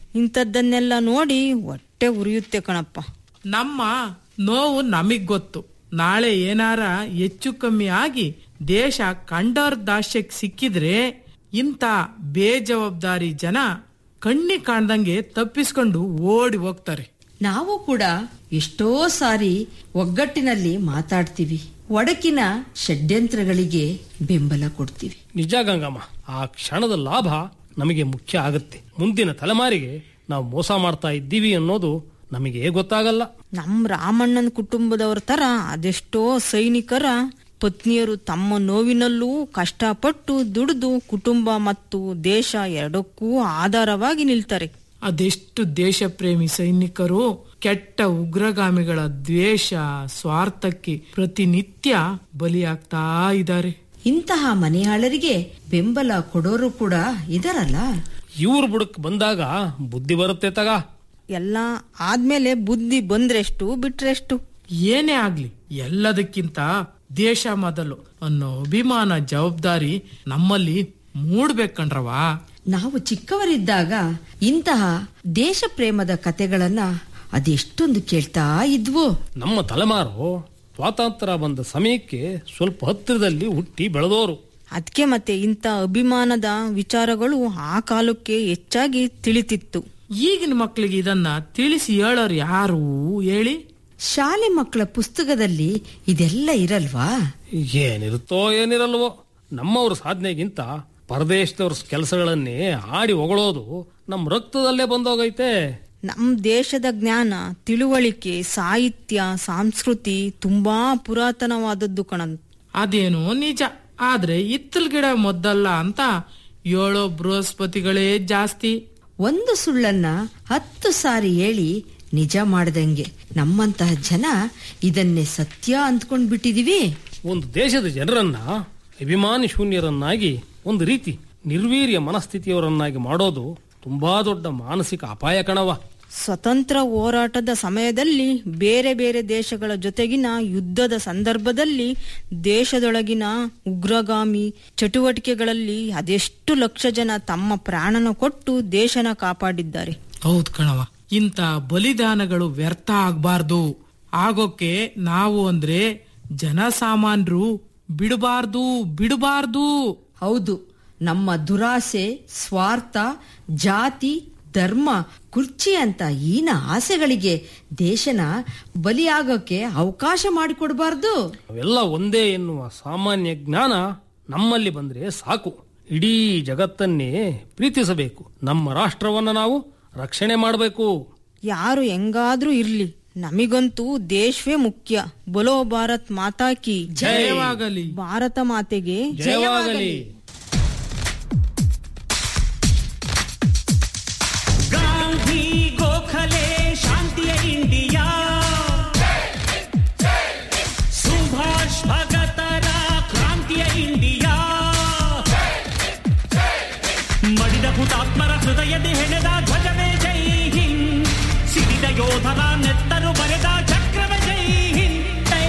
ಇಂಥದ್ದನ್ನೆಲ್ಲ ನೋಡಿ ಹೊಟ್ಟೆ ಉರಿಯುತ್ತೆ ಕಣಪ್ಪ ನಮ್ಮ ನೋವು ನಮಗ್ ಗೊತ್ತು ನಾಳೆ ಏನಾರ ಹೆಚ್ಚು ಕಮ್ಮಿ ಆಗಿ ದೇಶ ಕಂಡೋರ್ ದಾಸ್ಯಕ್ಕೆ ಸಿಕ್ಕಿದ್ರೆ ಇಂಥ ಬೇಜವಾಬ್ದಾರಿ ಜನ ಕಣ್ಣಿ ಕಾಣ್ದಂಗೆ ತಪ್ಪಿಸ್ಕೊಂಡು ಓಡಿ ಹೋಗ್ತಾರೆ ನಾವು ಕೂಡ ಎಷ್ಟೋ ಸಾರಿ ಒಗ್ಗಟ್ಟಿನಲ್ಲಿ ಮಾತಾಡ್ತೀವಿ ಒಡಕಿನ ಷಡ್ಯಂತ್ರಗಳಿಗೆ ಬೆಂಬಲ ಕೊಡ್ತೀವಿ ನಿಜ ಗಂಗಮ್ಮ ಆ ಕ್ಷಣದ ಲಾಭ ನಮಗೆ ಮುಖ್ಯ ಆಗುತ್ತೆ ಮುಂದಿನ ತಲೆಮಾರಿಗೆ ನಾವು ಮೋಸ ಮಾಡ್ತಾ ಇದ್ದೀವಿ ಅನ್ನೋದು ನಮಗೆ ಗೊತ್ತಾಗಲ್ಲ ನಮ್ ರಾಮಣ್ಣನ ಕುಟುಂಬದವ್ರ ತರ ಅದೆಷ್ಟೋ ಸೈನಿಕರ ಪತ್ನಿಯರು ತಮ್ಮ ನೋವಿನಲ್ಲೂ ಕಷ್ಟಪಟ್ಟು ದುಡಿದು ಕುಟುಂಬ ಮತ್ತು ದೇಶ ಎರಡಕ್ಕೂ ಆಧಾರವಾಗಿ ನಿಲ್ತಾರೆ ಅದೆಷ್ಟು ದೇಶಪ್ರೇಮಿ ಸೈನಿಕರು ಕೆಟ್ಟ ಉಗ್ರಗಾಮಿಗಳ ದ್ವೇಷ ಸ್ವಾರ್ಥಕ್ಕೆ ಪ್ರತಿನಿತ್ಯ ಬಲಿಯಾಗ್ತಾ ಇದ್ದಾರೆ ಇಂತಹ ಮನೆಯಾಳರಿಗೆ ಬೆಂಬಲ ಕೊಡೋರು ಕೂಡ ಇದರಲ್ಲ ಇವ್ರ ಬುಡಕ್ ಬಂದಾಗ ಬುದ್ಧಿ ಬರುತ್ತೆ ತಗ ಎಲ್ಲ ಆದ್ಮೇಲೆ ಬುದ್ಧಿ ಬಂದ್ರೆಷ್ಟು ಬಿಟ್ರೆಷ್ಟು ಏನೇ ಆಗ್ಲಿ ಎಲ್ಲದಕ್ಕಿಂತ ದೇಶ ಮೊದಲು ಅನ್ನೋ ಅಭಿಮಾನ ಜವಾಬ್ದಾರಿ ನಮ್ಮಲ್ಲಿ ಮೂಡ್ಬೇಕಣ್ರವಾ ನಾವು ಚಿಕ್ಕವರಿದ್ದಾಗ ಇಂತಹ ದೇಶ ಪ್ರೇಮದ ಕತೆಗಳನ್ನ ಅದೆಷ್ಟೊಂದು ಕೇಳ್ತಾ ಇದ್ವು ನಮ್ಮ ತಲೆಮಾರು ಸ್ವಾತಂತ್ರ್ಯ ಬಂದ ಸಮಯಕ್ಕೆ ಸ್ವಲ್ಪ ಹತ್ತಿರದಲ್ಲಿ ಹುಟ್ಟಿ ಬೆಳೆದೋರು ಅದಕ್ಕೆ ಮತ್ತೆ ಇಂಥ ಅಭಿಮಾನದ ವಿಚಾರಗಳು ಆ ಕಾಲಕ್ಕೆ ಹೆಚ್ಚಾಗಿ ತಿಳಿತಿತ್ತು ಈಗಿನ ಮಕ್ಕಳಿಗೆ ಇದನ್ನ ತಿಳಿಸಿ ಹೇಳೋರು ಯಾರು ಹೇಳಿ ಶಾಲೆ ಮಕ್ಕಳ ಪುಸ್ತಕದಲ್ಲಿ ಇದೆಲ್ಲ ಇರಲ್ವಾ ಏನಿರುತ್ತೋ ಏನಿರಲ್ವೋ ನಮ್ಮವ್ರ ಸಾಧನೆಗಿಂತ ಪರದೇಶದವ್ರ ಕೆಲಸಗಳನ್ನೇ ಆಡಿ ಹೊಗಳೋದು ನಮ್ಮ ರಕ್ತದಲ್ಲೇ ಬಂದೋಗೈತೆ ನಮ್ ದೇಶದ ಜ್ಞಾನ ತಿಳುವಳಿಕೆ ಸಾಹಿತ್ಯ ಸಂಸ್ಕೃತಿ ತುಂಬಾ ಪುರಾತನವಾದದ್ದು ಕಣ ಅದೇನೋ ನಿಜ ಆದ್ರೆ ಇತ್ತಲ್ ಗಿಡ ಮೊದ್ದಲ್ಲ ಅಂತ ಹೇಳೋ ಬೃಹಸ್ಪತಿಗಳೇ ಜಾಸ್ತಿ ಒಂದು ಸುಳ್ಳನ್ನ ಹತ್ತು ಸಾರಿ ಹೇಳಿ ನಿಜ ಮಾಡ್ದಂಗೆ ನಮ್ಮಂತಹ ಜನ ಇದನ್ನೇ ಸತ್ಯ ಅಂದ್ಕೊಂಡ್ ಬಿಟ್ಟಿದೀವಿ ಒಂದು ದೇಶದ ಜನರನ್ನ ಅಭಿಮಾನಿ ಶೂನ್ಯರನ್ನಾಗಿ ಒಂದು ರೀತಿ ನಿರ್ವೀರ್ಯ ಮನಸ್ಥಿತಿಯವರನ್ನಾಗಿ ಮಾಡೋದು ತುಂಬಾ ದೊಡ್ಡ ಮಾನಸಿಕ ಅಪಾಯ ಕಣವ ಸ್ವತಂತ್ರ ಹೋರಾಟದ ಸಮಯದಲ್ಲಿ ಬೇರೆ ಬೇರೆ ದೇಶಗಳ ಜೊತೆಗಿನ ಯುದ್ಧದ ಸಂದರ್ಭದಲ್ಲಿ ದೇಶದೊಳಗಿನ ಉಗ್ರಗಾಮಿ ಚಟುವಟಿಕೆಗಳಲ್ಲಿ ಅದೆಷ್ಟು ಲಕ್ಷ ಜನ ತಮ್ಮ ಪ್ರಾಣನ ಕೊಟ್ಟು ದೇಶನ ಕಾಪಾಡಿದ್ದಾರೆ ಹೌದ್ ಕಣವ ಇಂಥ ಬಲಿದಾನಗಳು ವ್ಯರ್ಥ ಆಗ್ಬಾರ್ದು ಆಗೋಕೆ ನಾವು ಅಂದ್ರೆ ಜನಸಾಮಾನ್ಯರು ಬಿಡಬಾರ್ದು ಬಿಡಬಾರ್ದು ಹೌದು ನಮ್ಮ ದುರಾಸೆ ಸ್ವಾರ್ಥ ಜಾತಿ ಧರ್ಮ ಕುರ್ಚಿ ಅಂತ ಈನ ಆಸೆಗಳಿಗೆ ದೇಶನ ಬಲಿಯಾಗೋಕೆ ಅವಕಾಶ ಮಾಡಿಕೊಡ್ಬಾರ್ದು ಅವೆಲ್ಲ ಒಂದೇ ಎನ್ನುವ ಸಾಮಾನ್ಯ ಜ್ಞಾನ ನಮ್ಮಲ್ಲಿ ಬಂದ್ರೆ ಸಾಕು ಇಡೀ ಜಗತ್ತನ್ನೇ ಪ್ರೀತಿಸಬೇಕು ನಮ್ಮ ರಾಷ್ಟ್ರವನ್ನ ನಾವು ರಕ್ಷಣೆ ಮಾಡಬೇಕು ಯಾರು ಹೆಂಗಾದ್ರೂ ಇರ್ಲಿ ನಮಿಗಂತೂ ದೇಶವೇ ಮುಖ್ಯ ಬಲೋ ಭಾರತ್ ಮಾತಾ ಕಿ ಜಯವಾಗಲಿ ಭಾರತ ಮಾತೆಗೆ ಜಯವಾಗಲಿ ಗಾಂಧಿ ಗೋಖಲೆ ಶಾಂತಿಯ ಇಂಡಿಯಾ ಸುಭಾಷ್ ಭಗತರ ಕ್ರಾಂತಿಯ ಇಂಡಿಯಾ ಮಡಿದ ಹುತಾತ್ಮರ ಹೃದಯದಿ ಹೆಣೆದ ಧ್ವಜವೇ ಜೈ ಹಿಂದ್ ಸಿಡಿದ ಯೋಧರ ನೆತ್ತರು ಬರೆದ ಚಕ್ರವೇ ಜೈ ಹಿಂದ್ ಜೈ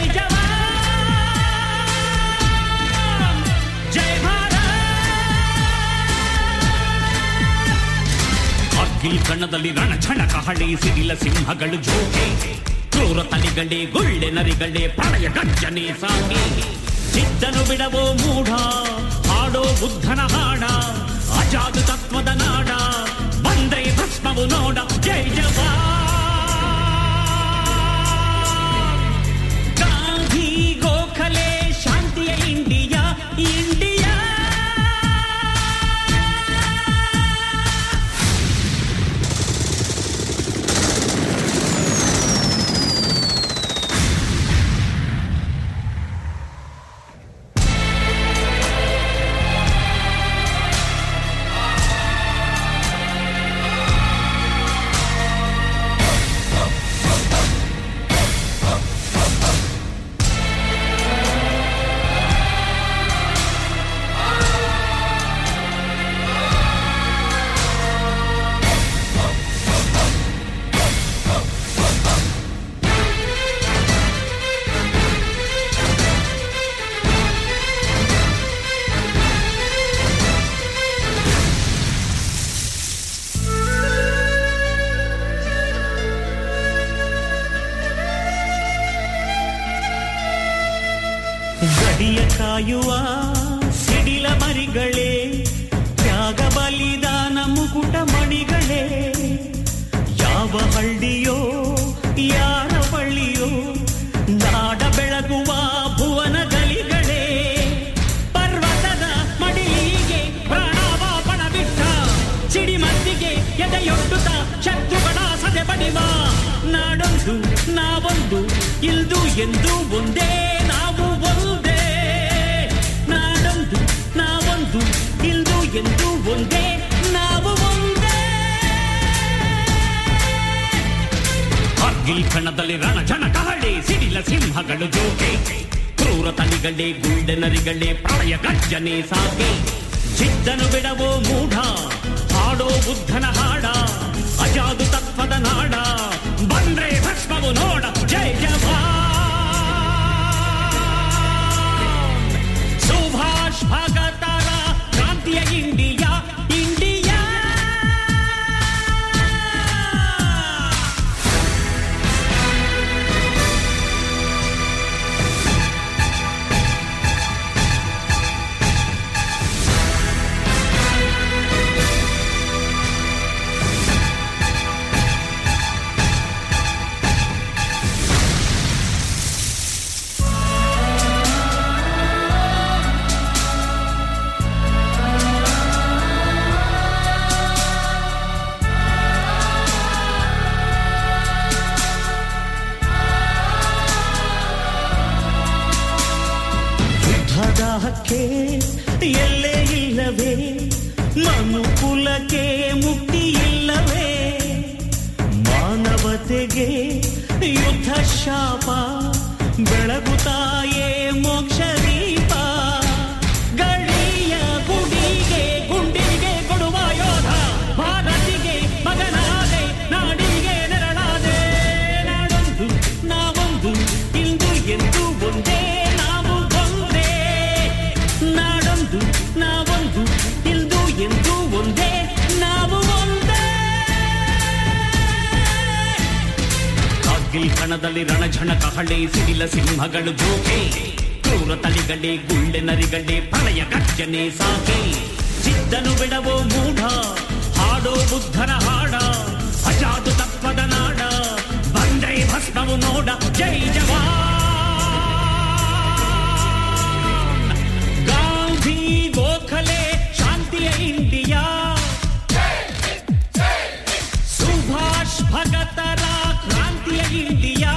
ಜವಾನ್ ಜೈ ಭಾರತ್ ಅಗ್ಗಿಲ್ ಕಣ್ಣದಲ್ಲಿ ರಣಛಣ ಕಹಳೆ ಸಿಡಿಲ ಸಿಂಹಗಳು ಜೋಗೆ ಕ್ರೂರ ತಲಿಗಳೇ ಗುಳ್ಳೆ ನರಿಗಳೇ ಪ್ರಳಯ ಗರ್ಜನೆ ಸಾಗಿ ಚಿದ್ದನು ಬಿಡವೋ ಮೂಢ ಹಾಡೋ ಬುದ್ಧನ ಹಾಡ ಅಜಾದ ತತ್ವದ ನಾಡ ಬಂದೆ ಭಸ್ಮವು ನೋಡ ಜೈ ಜವಾನ್ ಗಾಂಧಿ ಗೋಖಲೆ ಶಾಂತಿಯ ಇಂಡಿಯಾ ಇಂಡಿಯಾ ಗಡಿಯ ಕಾಯುವ ಸಿಡಿಲ ಮರಿಗಳೇ ತ್ಯಾಗ ಬಲಿದಾನ ಮುಕುಟ ಮಣಿಗಳೇ ಯಾವ ಹಳ್ಳಿಯೋ ಯಾರ ಬಳ್ಳಿಯೋ ನಾಡ ಬೆಳಗುವ ಭುವನ ಗಲಿಗಳೇ ಪರ್ವತದ ಮಡಿಲಿಗೆ ಪ್ರಾಣವ ಪಣ ಬಿಟ್ಟ ಸಿಡಿಮದ್ದಿಗೆ ಎದೆಯೊಡ್ಡುತ್ತ ಶತ್ರುಗಳ ಸದೆ ಬಡಿವ ನಾಡೊಂದು ನಾವೊಂದು ಇಲ್ದು ಎಂದು ಒಂದೇ ನಾವು ಒಂದೇ ನಾಡೊಂದು ನಾವೊಂದು ಇಲ್ದು ಎಂದು ಒಂದೇ ನಾವು ಒಂದೇ ಕಾರ್ಗಿಲ್ ಕಣದಲ್ಲಿ ರಣ ಜನ ಕಹಳೆ ಸಿಡಿಲ ಸಿಂಹಗಳು ಜೋಕೆ ಕ್ರೂರ ತನಿಗಳೇ ಗುಂಡೆ ನರಿಗಳೇ ಪ್ರಳಯ ಗರ್ಜನೆ ಸಾಗೆ ಜಿದ್ದನು ಬಿಡವೋ ಮೂಢ ಹಾಡೋ ಬುದ್ಧನ ಹಾಡ ಅಜಾದು ತತ್ವದ ನಾಡ ಬಂದ್ರೆ ಭಸ್ಮವು ನೋಡ ಜಯ ಜವಾನ್ ಸುಭಾಷ್ ಭಗತರ ಕ್ರಾಂತಿಯ ಇಂಡಿಯಾ ಇಂಡಿಯಾ ಯುದ್ಧದ ಹಕ್ಕೆ ಎಲ್ಲೇ ಇಲ್ಲವೇ ಮನುಕುಲಕ್ಕೆ ಮುಕ್ತಿ ಇಲ್ಲವೇ ಮಾನವತೆಗೆ ಯುದ್ಧ ಶಾಪ ಬೆಳಗುತ್ತಾಯೇ ಮೋಕ್ಷ ದೀಪ ಗಡಿಯ ಗುಡಿಗೆ ಗುಂಡಿಗೆ ಕೊಡುವ ಯೋಧ ಭಾರತಿಗೆ ಮಗನಾದೆ ನಾಡಿಗೆ ನೆರಳಾದೆ ನಾಡೊಂದು ನಾವೊಂದು ಇಂದು ಎಂದು ಒಂದೇ ನಾವು ಒಂದೇ ನಾಡೊಂದು ನಾವೊಂದು ಇಂದು ಎಂದು ಒಂದೇ ನಾವು ಒಂದೇ ಕಾರ್ಗಿಲ್ ಕಣದಲ್ಲಿ ರಣಝಣ ಕಹಳೆ ಸಿಡಿಲ ಸಿಂಹಗಳು ಜೋಕೆ ಕ್ರೂರ ತಳಿಗಳೇ ಗುಳ್ಳೆ ನರಿಗಳೇ ಪ್ರಳಯ ಗರ್ಜನೆ ಸಾಕೆ ಸಿದ್ದನು ಬಿಡವೋ ಮೂಢ ಹಾಡೋ ಬುದ್ಧನ ಹಾಡ ಅಜಾದು ತತ್ವದ ನಾಡ ಬಂದ್ರೆ ಭಸ್ಮವು ನೋಡ ಜೈ ಜವಾನ್ ಗಾಂಧಿ ಗೋಖಲೆ ಶಾಂತಿಯ ಇಂಡಿಯಾ ಸುಭಾಷ್ ಭಗತರ ಕ್ರಾಂತಿಯ ಇಂಡಿಯಾ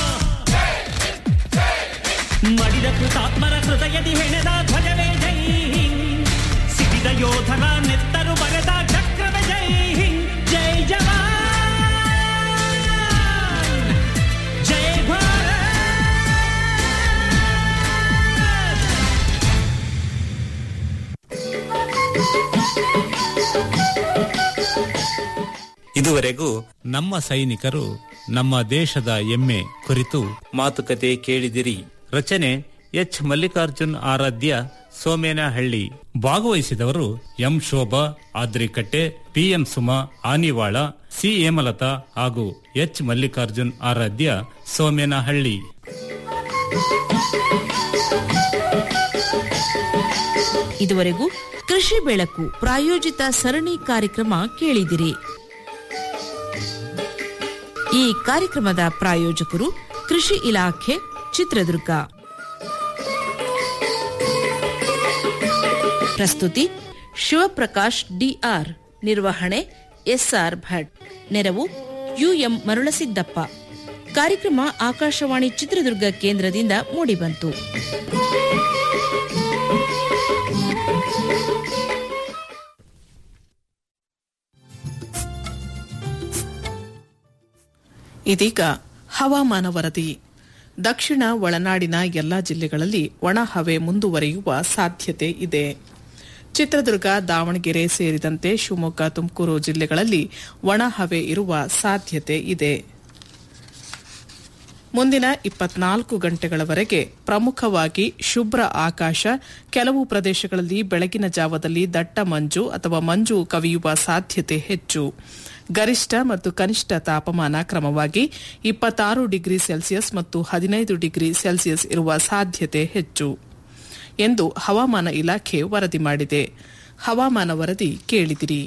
ಮಡಿದ ಕೃತಾತ್ಮರ ಹೃದಯದಿ ಹೆಣೆದ ಧ್ವಜವೇ ಜೈ ಹಿಂದ್ ಸಿಡಿದ ಯೋಧರ ನೆತ್ತರು ಬರೆದ ಚಕ್ರವೇ ಜೈ ಹಿಂದ್ ಜೈ ಜವಾನ್ ಜೈ ಭಾರತ್ ಇದುವರೆಗೂ ನಮ್ಮ ಸೈನಿಕರು ನಮ್ಮ ದೇಶದ ಎಮ್ಮೆ ಕುರಿತು ಮಾತುಕತೆ ಕೇಳಿದಿರಿ ರಚನೆ ಎಚ್ ಮಲ್ಲಿಕಾರ್ಜುನ್ ಆರಾಧ್ಯ ಸೋಮೇನಹಳ್ಳಿ ಭಾಗವಹಿಸಿದವರು M Shobha Adrikatte PM Suma Anivala C Hemalatha ಹಾಗೂ ಎಚ್ ಮಲ್ಲಿಕಾರ್ಜುನ್ ಆರಾಧ್ಯ ಸೋಮೇನಹಳ್ಳಿ ಇದುವರೆಗೂ ಕೃಷಿ ಬೆಳಕು ಪ್ರಾಯೋಜಿತ ಸರಣಿ ಕಾರ್ಯಕ್ರಮ ಕೇಳಿದಿರಿ ಈ ಕಾರ್ಯಕ್ರಮದ ಪ್ರಾಯೋಜಕರು ಕೃಷಿ ಇಲಾಖೆ ಚಿತ್ರದುರ್ಗ ಪ್ರಸ್ತುತಿ ಶಿವಪ್ರಕಾಶ್ ಡಿಆರ್ ನಿರ್ವಹಣೆ ಎಸ್ಆರ್ ಭಟ್ ನೆರವು ಯುಎಂ ಮರುಳಸಿದ್ದಪ್ಪ ಕಾರ್ಯಕ್ರಮ ಆಕಾಶವಾಣಿ ಚಿತ್ರದುರ್ಗ ಕೇಂದ್ರದಿಂದ ಮೂಡಿಬಂತು ಇದೀಗ ಹವಾಮಾನ ವರದಿ ದಕ್ಷಿಣ ಒಳನಾಡಿನ ಎಲ್ಲಾ ಜಿಲ್ಲೆಗಳಲ್ಲಿ ಒಣ ಹವೆ ಮುಂದುವರಿಯುವ ಸಾಧ್ಯತೆ ಇದೆ ಚಿತ್ರದುರ್ಗ ದಾವಣಗೆರೆ ಸೇರಿದಂತೆ ಶಿವಮೊಗ್ಗ ತುಮಕೂರು ಜಿಲ್ಲೆಗಳಲ್ಲಿ ಒಣ ಹವೆ ಇರುವ ಸಾಧ್ಯತೆ ಇದೆ ಮುಂದಿನ ಇಪ್ಪತ್ನಾಲ್ಕು ಗಂಟೆಗಳವರೆಗೆ ಪ್ರಮುಖವಾಗಿ ಶುಭ್ರ ಆಕಾಶ ಕೆಲವು ಪ್ರದೇಶಗಳಲ್ಲಿ ಬೆಳಗಿನ ಜಾವದಲ್ಲಿ ದಟ್ಟ ಮಂಜು ಅಥವಾ ಮಂಜು ಕವಿಯುವ ಸಾಧ್ಯತೆ ಹೆಚ್ಚು ಗರಿಷ್ಠ ಮತ್ತು ಕನಿಷ್ಠ ತಾಪಮಾನ ಕ್ರಮವಾಗಿ ಇಪ್ಪತ್ತಾರು ಡಿಗ್ರಿ ಸೆಲ್ಸಿಯಸ್ ಮತ್ತು ಹದಿನೈದು ಡಿಗ್ರಿ ಸೆಲ್ಸಿಯಸ್ ಇರುವ ಸಾಧ್ಯತೆ ಹೆಚ್ಚು ಎಂದು ಹವಾಮಾನ ಇಲಾಖೆ ವರದಿ ಮಾಡಿದೆ ಹವಾಮಾನ ವರದಿ ಕೇಳಿದಿರಿ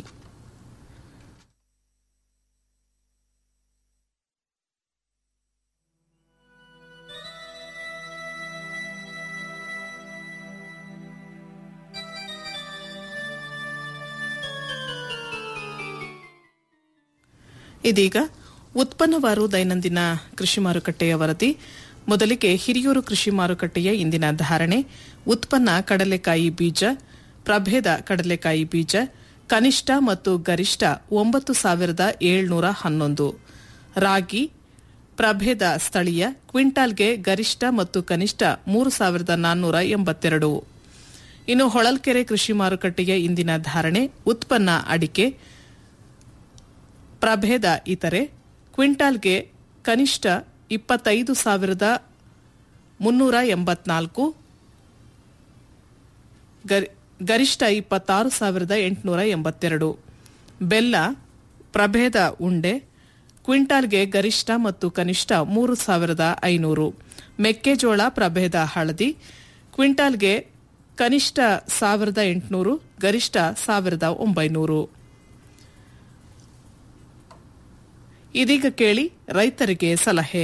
ಇದೀಗ ಉತ್ಪನ್ನವಾರು ದೈನಂದಿನ ಕೃಷಿ ಮಾರುಕಟ್ಟೆಯ ವರದಿ ಮೊದಲಿಗೆ ಹಿರಿಯೂರು ಕೃಷಿ ಮಾರುಕಟ್ಟೆಯ ಇಂದಿನ ಧಾರಣೆ ಉತ್ಪನ್ನ ಕಡಲೆಕಾಯಿ ಬೀಜ ಪ್ರಭೇದ ಕಡಲೆಕಾಯಿ ಬೀಜ ಕನಿಷ್ಠ ಮತ್ತು ಗರಿಷ್ಠ ಒಂಬತ್ತು ಸಾವಿರದ ಏಳ್ನೂರ ಹನ್ನೊಂದು ರಾಗಿ ಪ್ರಭೇದ ಸ್ಥಳೀಯ ಕ್ವಿಂಟಾಲ್ಗೆ ಗರಿಷ್ಠ ಮತ್ತು ಕನಿಷ್ಠ ಮೂರು ಸಾವಿರದ ನಾನ್ನೂರ ಎಂಬತ್ತೆರಡು ಇನ್ನು ಹೊಳಲ್ಕೆರೆ ಕೃಷಿ ಮಾರುಕಟ್ಟೆಯ ಇಂದಿನ ಧಾರಣೆ ಉತ್ಪನ್ನ ಅಡಿಕೆ ಪ್ರಭೇದ ಇತರೆ ಕ್ವಿಂಟಾಲ್ಗೆ ಕನಿಷ್ಠ ಇಪ್ಪತ್ತೈದು ಸಾವಿರದ ಮುನ್ನೂರ ಎಂಬತ್ನಾಲ್ಕು ಗರಿ- ಗರಿಷ್ಠ ಇಪ್ಪತ್ತಾರು ಸಾವಿರದ ಎಂಟುನೂರ ಎಂಬತ್ತೆರಡು ಬೆಲ್ಲ ಪ್ರಭೇದ ಉಂಡೆ ಕ್ವಿಂಟಾಲ್ಗೆ ಗರಿಷ್ಠ ಮತ್ತು ಕನಿಷ್ಠ ಮೂರು ಸಾವಿರದ ಐನೂರು ಮೆಕ್ಕೆಜೋಳ ಪ್ರಭೇದ ಹಳದಿ ಕ್ವಿಂಟಾಲ್ಗೆ ಕನಿಷ್ಠ ಸಾವಿರದ ಎಂಟುನೂರು ಗರಿಷ್ಠ ಸಾವಿರದ ಒಂಬೈನೂರು ಇದೀಗ ಕೇಳಿ ರೈತರಿಗೆ ಸಲಹೆ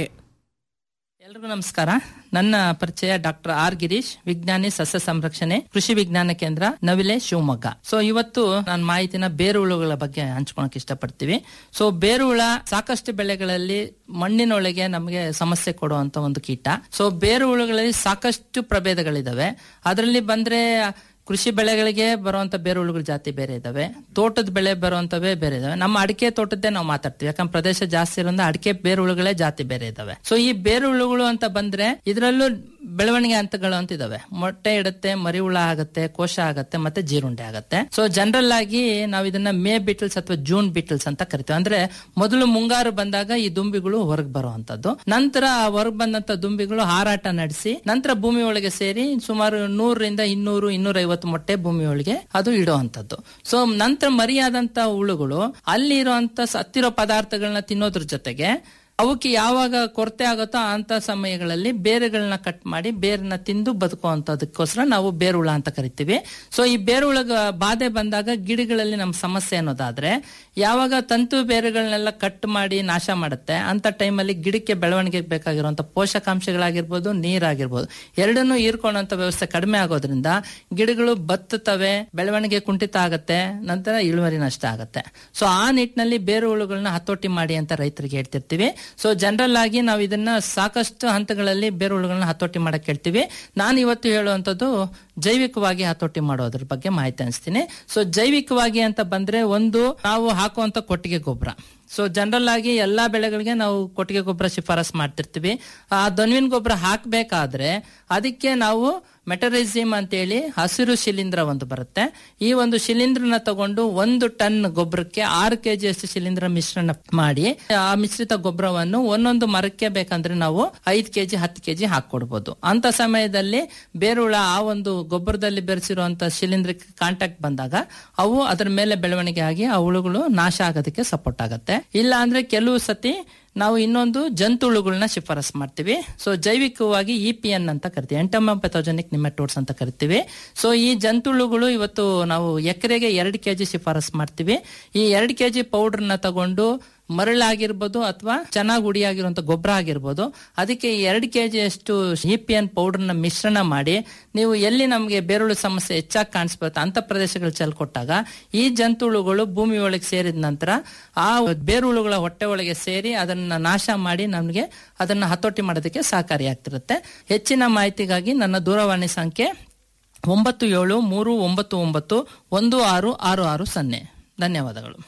ಎಲ್ರಿಗೂ ನಮಸ್ಕಾರ ನನ್ನ ಪರಿಚಯ ಡಾಕ್ಟರ್ ಆರ್ ಗಿರೀಶ್ ವಿಜ್ಞಾನಿ ಸಸ್ಯ ಸಂರಕ್ಷಣೆ ಕೃಷಿ ವಿಜ್ಞಾನ ಕೇಂದ್ರ ನವಿಲೆ ಶಿವಮೊಗ್ಗ ಸೊ ಇವತ್ತು ನಾನು ಮಾಹಿತಿನ ಬೇರುಹುಳುಗಳ ಬಗ್ಗೆ ಹಂಚ್ಕೊಳಕ್ ಇಷ್ಟಪಡ್ತೀವಿ ಸೊ ಬೇರುಹುಳ ಸಾಕಷ್ಟು ಬೆಳೆಗಳಲ್ಲಿ ಮಣ್ಣಿನೊಳಗೆ ನಮಗೆ ಸಮಸ್ಯೆ ಕೊಡುವಂತ ಒಂದು ಕೀಟ ಸೊ ಬೇರುಹುಳುಗಳಲ್ಲಿ ಸಾಕಷ್ಟು ಪ್ರಭೇದಗಳಿದಾವೆ ಅದರಲ್ಲಿ ಬಂದ್ರೆ ಕೃಷಿ ಬೆಳೆಗಳಿಗೆ ಬರುವಂತ ಬೇರುಹುಳುಗಳ ಜಾತಿ ಬೇರೆ ಇದಾವೆ ತೋಟದ ಬೆಳೆ ಬರುವಂತವೇ ಬೇರೆ ಇದಾವೆ ನಮ್ಮ ಅಡಿಕೆ ತೋಟದ್ದೇ ನಾವು ಮಾತಾಡ್ತೀವಿ ಯಾಕಂದ್ರೆ ಪ್ರದೇಶ ಜಾಸ್ತಿ ಇರೋದ್ರಿಂದ ಅಡಿಕೆ ಬೇರುಹುಳುಗಳೇ ಜಾತಿ ಬೇರೆ ಇದಾವೆ ಸೊ ಈ ಬೇರುಹುಳುಗಳು ಅಂತ ಬಂದ್ರೆ ಇದರಲ್ಲೂ ಬೆಳವಣಿಗೆ ಹಂತಗಳು ಅಂತ ಇದಾವೆ ಮೊಟ್ಟೆ ಇಡುತ್ತೆ ಮರಿ ಹುಳ ಆಗತ್ತೆ ಕೋಶ ಆಗತ್ತೆ ಮತ್ತೆ ಜೀರುಂಡೆ ಆಗತ್ತೆ ಸೊ ಜನರಲ್ ಆಗಿ ನಾವು ಇದನ್ನ ಮೇ ಬಿಟಲ್ಸ್ ಅಥವಾ ಜೂನ್ ಬಿಟಲ್ಸ್ ಅಂತ ಕರಿತೀವಿ ಅಂದ್ರೆ ಮೊದಲು ಮುಂಗಾರು ಬಂದಾಗ ಈ ದುಂಬಿಗಳು ಹೊರಗೆ ಬರುವಂತದ್ದು ನಂತರ ಹೊರಗೆ ಬಂದಂತ ದುಂಬಿಗಳು ಹಾರಾಟ ನಡೆಸಿ ನಂತರ ಭೂಮಿ ಒಳಗೆ ಸೇರಿ ಸುಮಾರು ನೂರರಿಂದ ಇನ್ನೂರು ಇನ್ನೂರ ಐವತ್ತು ಮೊಟ್ಟೆ ಭೂಮಿ ಒಳಗೆ ಅದು ಇಡುವಂತದ್ದು ಸೊ ನಂತರ ಮರಿಯಾದಂತ ಹುಳುಗಳು ಅಲ್ಲಿ ಇರುವಂತ ಸತ್ತಿರೋ ಪದಾರ್ಥಗಳನ್ನ ತಿನ್ನೋದ್ರ ಜೊತೆಗೆ ಅವಕ್ಕೆ ಯಾವಾಗ ಕೊರತೆ ಆಗುತ್ತೋ ಅಂತ ಸಮಯಗಳಲ್ಲಿ ಬೇರುಗಳನ್ನ ಕಟ್ ಮಾಡಿ ಬೇರನ್ನ ತಿಂದು ಬದುಕುವಂತದಕ್ಕೋಸ್ಕರ ನಾವು ಬೇರುಹುಳ ಅಂತ ಕರಿತೀವಿ ಸೊ ಈ ಬೇರುಹುಳ ಬಾಧೆ ಬಂದಾಗ ಗಿಡಗಳಲ್ಲಿ ನಮ್ಮ ಸಮಸ್ಯೆ ಅನ್ನೋದಾದ್ರೆ ಯಾವಾಗ ತಂತು ಬೇರುಗಳನ್ನೆಲ್ಲ ಕಟ್ ಮಾಡಿ ನಾಶ ಮಾಡುತ್ತೆ ಅಂತ ಟೈಮಲ್ಲಿ ಗಿಡಕ್ಕೆ ಬೆಳವಣಿಗೆಗೆ ಬೇಕಾಗಿರುವಂತ ಪೋಷಕಾಂಶಗಳಾಗಿರ್ಬೋದು ನೀರಾಗಿರ್ಬೋದು ಎರಡನ್ನೂ ಹೀರ್ಕೊಳ್ಳುವಂತ ವ್ಯವಸ್ಥೆ ಕಡಿಮೆ ಆಗೋದ್ರಿಂದ ಗಿಡಗಳು ಬತ್ತುತ್ತವೆ ಬೆಳವಣಿಗೆ ಕುಂಠಿತ ಆಗತ್ತೆ ನಂತರ ಇಳುವರಿ ನಷ್ಟ ಆಗತ್ತೆ ಸೊ ಆ ನಿಟ್ಟಿನಲ್ಲಿ ಬೇರು ಹುಳುಗಳನ್ನ ಹತೋಟಿ ಮಾಡಿ ಅಂತ ರೈತರಿಗೆ ಹೇಳ್ತಿರ್ತೀವಿ ಸೊ ಜನರಲ್ ಆಗಿ ನಾವು ಇದನ್ನ ಸಾಕಷ್ಟು ಹಂತಗಳಲ್ಲಿ ಬೇರು ಹುಳುಗಳನ್ನ ಹತೋಟಿ ಮಾಡಕ್ ಹೇಳ್ತೀವಿ ನಾನು ಇವತ್ತು ಹೇಳುವಂತದ್ದು ಜೈವಿಕವಾಗಿ ಹತೋಟಿ ಮಾಡೋದ್ರ ಬಗ್ಗೆ ಮಾಹಿತಿ ಅನಿಸ್ತೀನಿ ಸೊ ಜೈವಿಕವಾಗಿ ಅಂತ ಬಂದ್ರೆ ಒಂದು ನಾವು ಹಾಕುವಂತ ಕೊಟ್ಟಿಗೆ ಗೊಬ್ಬರ ಸೊ ಜನರಲ್ ಆಗಿ ಎಲ್ಲಾ ಬೆಳೆಗಳಿಗೆ ನಾವು ಕೊಟ್ಟಿಗೆ ಗೊಬ್ಬರ ಶಿಫಾರಸ್ ಮಾಡ್ತಿರ್ತೀವಿ ಆ ದನ್ವಿನ ಗೊಬ್ಬರ ಹಾಕ್ಬೇಕಾದ್ರೆ ಅದಕ್ಕೆ ನಾವು ಮೆಟರೈಸಿಮ್ ಅಂತೇಳಿ ಹಸಿರು ಶಿಲೀಂಧ್ರ ಒಂದು ಬರುತ್ತೆ ಈ ಒಂದು ಶಿಲೀಂಧ್ರನ ತಗೊಂಡು ಒಂದು ಟನ್ ಗೊಬ್ಬರಕ್ಕೆ ಆರು ಕೆಜಿ ಅಷ್ಟು ಶಿಲೀಂಧ್ರ ಮಿಶ್ರಣ ಮಾಡಿ ಆ ಮಿಶ್ರಿತ ಗೊಬ್ಬರವನ್ನು ಒಂದೊಂದು ಮರಕ್ಕೆ ಬೇಕಂದ್ರೆ ನಾವು ಐದು ಕೆಜಿ ಹತ್ತು ಕೆಜಿ ಹಾಕೊಡ್ಬೋದು ಅಂತ ಸಮಯದಲ್ಲಿ ಬೇರುಳ ಆ ಒಂದು ಗೊಬ್ಬರದಲ್ಲಿ ಬೆರೆಸಿರುವಂತ ಶಿಲೀಂಧ್ರಕ್ಕೆ ಕಾಂಟ್ಯಾಕ್ಟ್ ಬಂದಾಗ ಅವು ಅದರ ಮೇಲೆ ಬೆಳವಣಿಗೆ ಆಗಿ ಆ ಹುಳುಗಳು ನಾಶ ಆಗೋದಕ್ಕೆ ಸಪೋರ್ಟ್ ಆಗುತ್ತೆ ಇಲ್ಲ ಅಂದ್ರೆ ಕೆಲವು ಸತಿ ನಾವು ಇನ್ನೊಂದು ಜಂತುಳುಗಳನ್ನ ಶಿಫಾರಸ್ ಮಾಡ್ತೀವಿ ಸೊ ಜೈವಿಕವಾಗಿ ಇ ಪಿ ಎನ್ ಅಂತ ಕರಿತೀವಿ ಎಂಟಮಪೆಥೋಜೆನಿಕ್ ನಿಮೆಟೋಡ್ಸ್ ಅಂತ ಕರಿತೀವಿ ಸೊ ಈ ಜಂತುಳುಗಳು ಇವತ್ತು ನಾವು ಎಕರೆಗೆ ಎರಡು ಕೆಜಿ ಶಿಫಾರಸ್ ಮಾಡ್ತೀವಿ ಈ ಎರಡು ಕೆಜಿ ಪೌಡರ್ನ ತಗೊಂಡು ಮರಳಾಗಿರ್ಬೋದು ಅಥವಾ ಚೆನ್ನಾಗಿ ಹುಡಿಯಾಗಿರುವಂತ ಗೊಬ್ಬರ ಆಗಿರ್ಬೋದು ಅದಕ್ಕೆ ಎರಡು ಕೆಜಿ ಅಷ್ಟು ಇ ಪಿ ಎನ್ ಪೌಡರ್ನ ಮಿಶ್ರಣ ಮಾಡಿ ನೀವು ಎಲ್ಲಿ ನಮಗೆ ಬೇರುಳು ಸಮಸ್ಯೆ ಹೆಚ್ಚಾಗಿ ಕಾಣಿಸ್ಬರುತ್ತೆ ಅಂತ ಪ್ರದೇಶಗಳು ಚೆಲ್ಕೊಟ್ಟಾಗ ಈ ಜಂತುಳುಗಳು ಭೂಮಿ ಒಳಗೆ ಸೇರಿದ ನಂತರ ಆ ಬೇರುಳುಗಳ ಹೊಟ್ಟೆ ಒಳಗೆ ಸೇರಿ ಅದನ್ನ ನಾಶ ಮಾಡಿ ನಮಗೆ ಅದನ್ನ ಹತೋಟಿ ಮಾಡೋದಕ್ಕೆ ಸಹಕಾರಿಯಾಗ್ತಿರುತ್ತೆ ಹೆಚ್ಚಿನ ಮಾಹಿತಿಗಾಗಿ ನನ್ನ ದೂರವಾಣಿ ಸಂಖ್ಯೆ ಒಂಬತ್ತು ಏಳು ಮೂರು ಒಂಬತ್ತು ಒಂಬತ್ತು ಒಂದು ಆರು ಆರು ಆರು ಸೊನ್ನೆ ಧನ್ಯವಾದಗಳು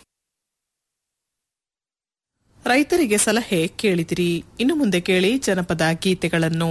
ರೈತರಿಗೆ ಸಲಹೆ ಕೇಳಿದಿರಿ ಇನ್ನು ಮುಂದೆ ಕೇಳಿ ಜನಪದ ಗೀತೆಗಳನ್ನು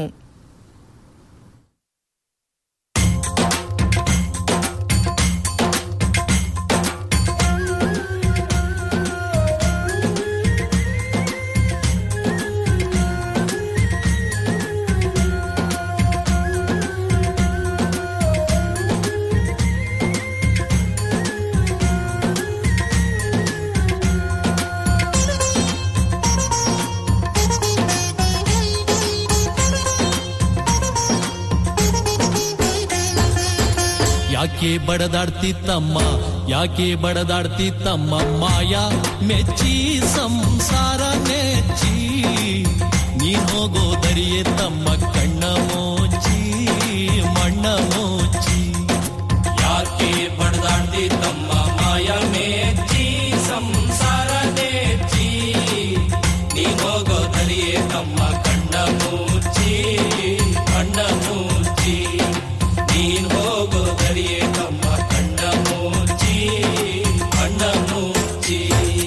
ಯಾಕೆ ಬಡದಾಡ್ತಿತ್ತಮ್ಮ ಯಾಕೆ ಬಡದಾಡ್ತಿತ್ತಮ್ಮ ಮಾಯ ಮೆಚ್ಚಿ ಸಂಸಾರ ನೆಚ್ಚಿ ನೀನ್ ಹೋಗೋ ದರಿಯೇ ತಮ್ಮ ಕಣ್ಣ ಮೋಚಿ ಮಣ್ಣ ಮೋಚಿ ಯಾಕೆ ಬಡದಾಡ್ತಿತ್ತಮ್ಮ ಮಾಯ ಮೆಚ್ಚಿ ಸಂಸಾರ ನೆಚ್ಚಿ ನೀನ್ ಹೋಗೋ ದರಿಯೇ ತಮ್ಮ ಕಣ್ಣ ಮುಚ್ಚಿ ಕಣ್ಣ ಮುಚ್ಚಿ ನೀನ್ ಹೋಗೋ ದರಿಯೇ ತಮ್ಮ ಕಣ್ಣ ಮುಚ್ಚಿ ಕಣ್ಣ ಮುಚ್ಚಿ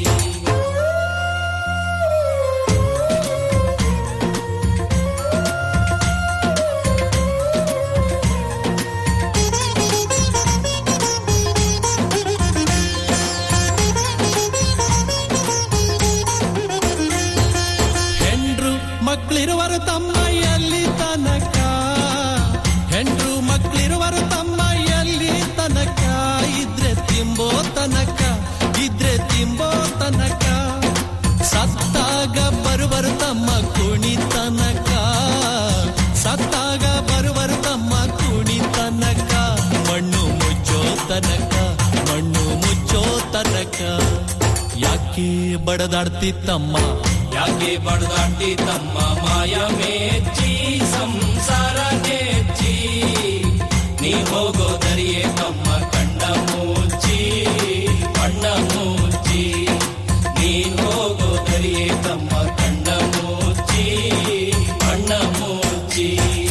ಹೆಂಡ್ರು ಮಕ್ಕಳಿರುವರು ತಮ್ಮ ಎಲ್ಲಿ ತನಕ ಹೆಂಡ್ರು ಮಕ್ಕಳಿರುವರು ತಮ್ಮ ಎಲ್ಲಿ ತನಕ ಇದ್ರೆ ತಿಂಬೋ ತನಕ ಇದ್ರೆ ತಿಂಬೋ ತನಕ ಸತ್ತಾಗ ಬರುವರು ತಮ್ಮ ಕುಣಿ ತನಕ ಸತ್ತಾಗ ಬರುವರು ತಮ್ಮ ಕುಣಿ ತನಕ ಮಣ್ಣು ಮುಚ್ಚೋ ತನಕ ಮಣ್ಣು ಮುಚ್ಚೋ ತನಕ ಯಾಕೆ ಬಡದಾಡ್ತಿತ್ತಮ್ಮ ಯಾಕೆ ಬಡದಾಡ್ತಿತ್ತಮ್ಮ ಮಾಯ ಮೇಚ್ಚಿ ಸಂಸಾರ ನೆಚ್ಚಿ ನೀ ಹೋಗೋ ದರಿಯೇ ತಮ್ಮ ಕಣ್ಣ ಮುಚ್ಚಿ ಕಣ್ಣ ಮುಚ್ಚಿ ನೀನ್ ಹೋಗೋ ದರಿಯೇ ತಮ್ಮ ಕಣ್ಣ ಮುಚ್ಚಿ ಕಣ್ಣ ಮುಚ್ಚಿ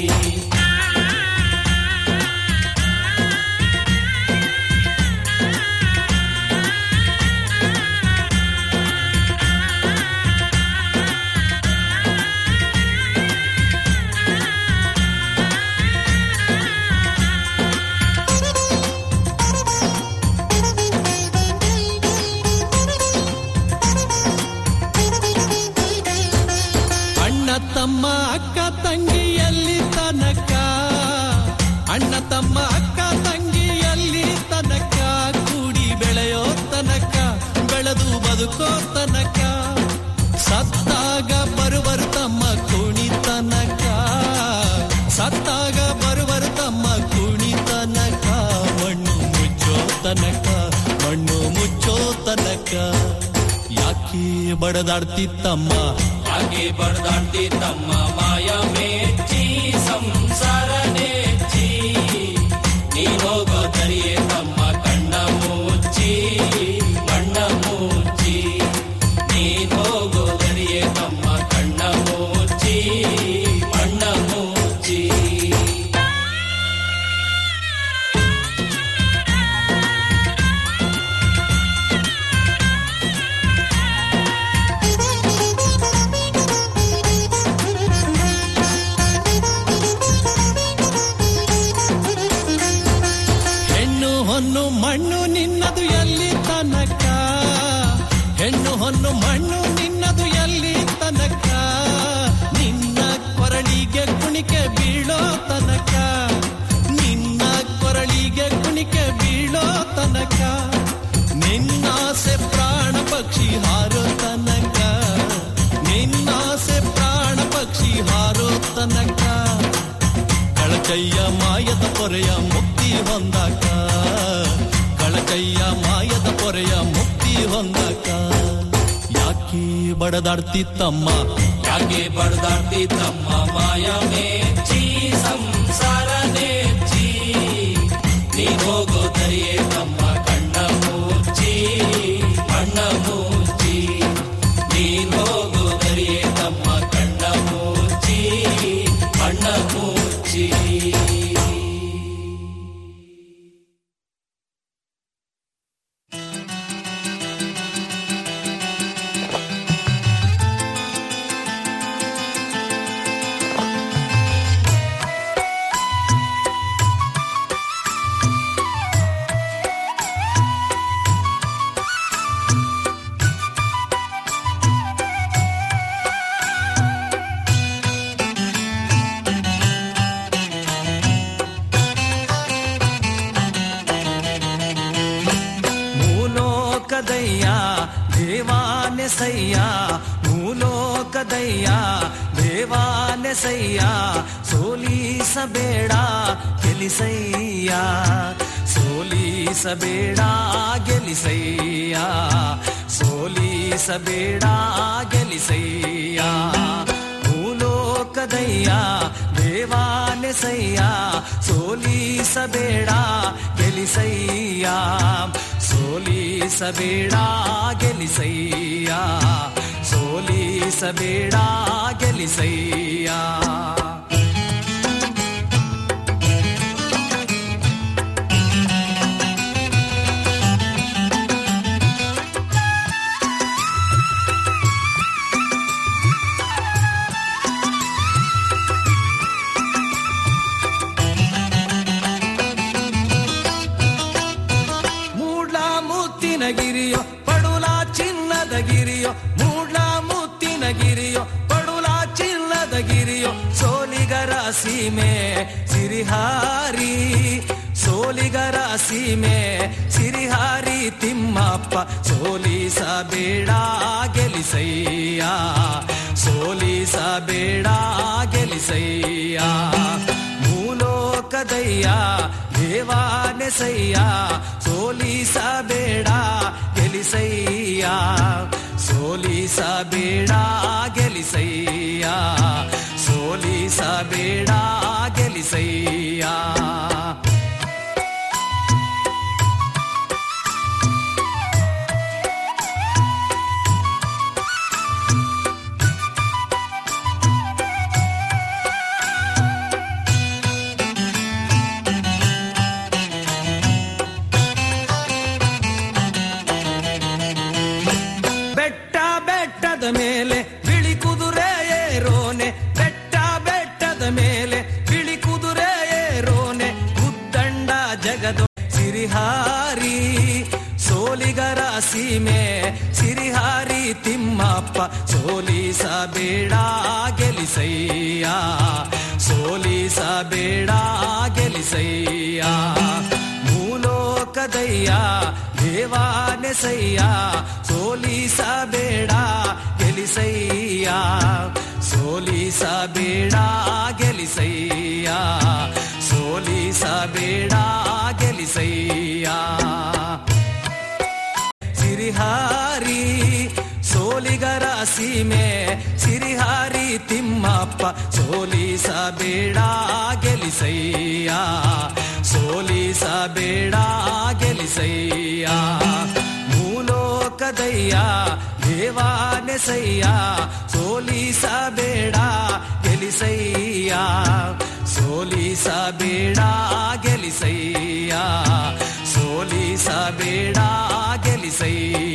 ಅಣ್ಣ ತಮ್ಮ ಅಕ್ಕ ತಂಗಿಯಲ್ಲಿ ತನಕ ಅಣ್ಣ ತಮ್ಮ ಅಕ್ಕ ತಂಗಿಯಲ್ಲಿ ತನಕ ಕೂಡಿ ಬೆಳೆಯೋ ತನಕ ಬೆಳೆದು ಬದುಕೋ ತನಕ ಸತ್ತಾಗ ಬರುವರು ತಮ್ಮ ಕುಣಿ ತನಕ ಸತ್ತಾಗ ಬರುವರು ತಮ್ಮ ಕುಣಿ ತನಕ ಮಣ್ಣು ಮುಚ್ಚೋ ತನಕ ಮಣ್ಣು ಮುಚ್ಚೋ ತನಕ ಯಾಕೆ ಬಡದಾಡ್ತಿತ್ತಮ್ಮ ಯಾಕೆ ಬಡದಾಡ್ತಿತ್ತಮ್ಮ ಮಾಯ ಮೇಚ್ಚಿ ಸಂಸಾರ ನೆಚ್ಚಿ ನೀ ಹೋಗೋ ದರಿಯೇ ತಮ್ಮ ಕಣ್ಣ ಮುಚ್ಚಿ ಕಣ್ಣ ಮುಚ್ಚಿ ನೀ ಹೋಗೋ ದರಿಯೇ ತಮ್ಮ ಕಣ್ಣ ಮುಚ್ಚಿ ಕಣ್ಣ ಮುಚ್ಚಿ ಹೆಣ್ಣು ಹೊನ್ನು ಮಣ್ಣು ನಿನ್ನದು ಎಲ್ಲಿ ತನಕ ಹೆಣ್ಣು ಹೊನ್ನು ಮಣ್ಣು ನಿನ್ನದು ಎಲ್ಲಿ ತನಕ ನಿನ್ನ ಕೊರಳಿಗೆ ಕುಣಿಕೆ ಬೀಳೋ ತನಕ ನಿನ್ನ ಕೊರಳಿಗೆ ಕುಣಿಕೆ ಬೀಳೋ ತನಕ ನಿನ್ನಾಸೆ ಪ್ರಾಣ ಪಕ್ಷಿ ಹಾರೋ ತನಕ ನಿನ್ನಾಸೆ ಪ್ರಾಣ ಪಕ್ಷಿ ಹಾರೋ ತನಕ ಕಳಕಯ್ಯ ಮಾಯದ ಪೊರೆಯ ಮುಕ್ತಿ ಹೊಂದಾಕ ಕಳಕಯ್ಯ ಮಾಯದ ಪೊರೆಯ ಮುಕ್ತಿ ಹೊಂದಾಕ ಯಾಕೆ ಬಡದಾಡ್ತಿತ್ತಮ್ಮ ಯಾಕೆ ಬಡದಾಡ್ತಿತ್ತಮ್ಮ ಮಾಯ ಮೇಚ್ಚಿ ಸಂಸಾರ ನೆಚ್ಚಿ ನೀ ಹೋಗೋ ದರಿಯೇ ತಮ್ಮ ಕಣ್ಣ ಮುಚ್ಚಿ ಕಣ್ಣ ಮುಚ್ಚಿ ನೀನ್ ಹೋಗೋ ದರಿಯೇ ತಮ್ಮ ಕಣ್ಣ ಮುಚ್ಚಿ ಕಣ್ಣ ಮುಚ್ಚಿ ಮೂಲೋಕದಯ್ಯ ದೇವಾನೆಸಯ್ಯ ಮೂಲೋಕದಯ್ಯ ದೇವಾನೆಸಯ್ಯ ಸೋಲಿಸಬೇಡ ಗೆಲಿಸಯ್ಯ ಸೋ ಸೋಲಿಸಬೇಡ ಗೆಲಿಸಯ್ಯ ಸೋಲಿಸಬೇಡ ಗೆಲಿಸಯ್ಯ ಭೂಲೋಕದಯ್ಯ ದೇವಾನೆಸಯ್ಯ ಸೋಲಿಸಬೇಡ ಗೆಲಿಸಯ್ಯ ಸೋಲಿಸಬೇಡ ಗೆಲಿಸಯ್ಯ ಸೋಲಿಸಬೇಡ ಗೆಲಿಸಯ್ಯ ಮೂಡ್ಲ ಮುತ್ತಿನ ಗಿರಿಯೋ ಪಡುಲ ಚಿನ್ನದ ಗಿರಿಯೋ ಮೂಡ್ಲ ಮುತ್ತಿನ ಗಿರಿಯೋ ಪಡುಲ ಚಿನ್ನದ ಗಿರಿಯೋ ಸೋಲಿಗರ ಸೀಮೆ ಸಿರಿಹಾರಿ ಸೋಲಿಗರ ಸೀಮೆ ಸಿರಿಹಾರಿ ತಿಮ್ಮಪ್ಪ ಸೋಲಿಸಬೇಡ ಗೆಲಿಸಯ್ಯ ಸೋಲಿಸಬೇಡ ಗೆಲಿಸಯ್ಯ ಮೂಲೋಕದಯ್ಯ ದೇವಾನೆಸಯ್ಯ ಸೋಲಿಸಬೇಡ ಗೆಲಿಸಯ್ಯ ಸೋಲಿಸಬೇಡ ಗೆಲಿಸಯ್ಯ ಸೋಲಿಸಬೇಡ ಗೆಲಿಸಯ್ಯ ಬೆಟ್ಟ ಬೆಟ್ಟದ ಮೇಲೆ ಬಿಳಿ ಕುದುರೆ ಏರೋನೆ ಬೆಟ್ಟ ಬೆಟ್ಟದ ಮೇಲೆ ಬಿಳಿ ಕುದುರೆ ಏರೋನೆ ಉದ್ದಂಡ ಜಗದ ಸಿರಿಹಾರಿ ಸೋಲಿಗರ ಸೀಮೆ ಸಿರಿಹಾರಿ ತಿಮ್ಮಪ್ಪ ಸೋಲಿಸಬೇಡ ಗೆಲಿಸಯ್ಯ ಸೋಲಿಸಬೇಡ ಗೆಲಿಸಯ್ಯ ಮೂಲೋಕದಯ್ಯ ದೇವಾನೆಸಯ್ಯ ಸೋಲಿಸಬೇಡ ಗೆಲಿಸಯ್ಯ ಸೋಲಿಸಬೇಡ ಗೆಲಿಸಯ್ಯ ಸೋಲಿಸಬೇಡ ಗೆಲಿಸಯ್ಯ ಸಿರಿಹಾರಿ ಸೋಲಿಗರ ಸೀಮೆ ಸಿರಿಹಾರಿ ತಿಮ್ಮಪ್ಪ ಸೋಲಿಸಬೇಡ ಗೆಲಿಸಯ್ಯ ಸೋಲಿಸಬೇಡ ಗೆಲಿಸಯ್ಯ ಮೂಲೋಕದಯ್ಯ ದೇವಾನೆಸಯ್ಯ ಸೋಲಿಸಬೇಡ ಗೆಲಿಸಯ್ಯ ಸೋಲಿಸಬೇಡ ಗೆಲಿಸಯ್ಯ ಸೋಲಿಸಬೇಡ ಗೆಲಿಸಯ್ಯ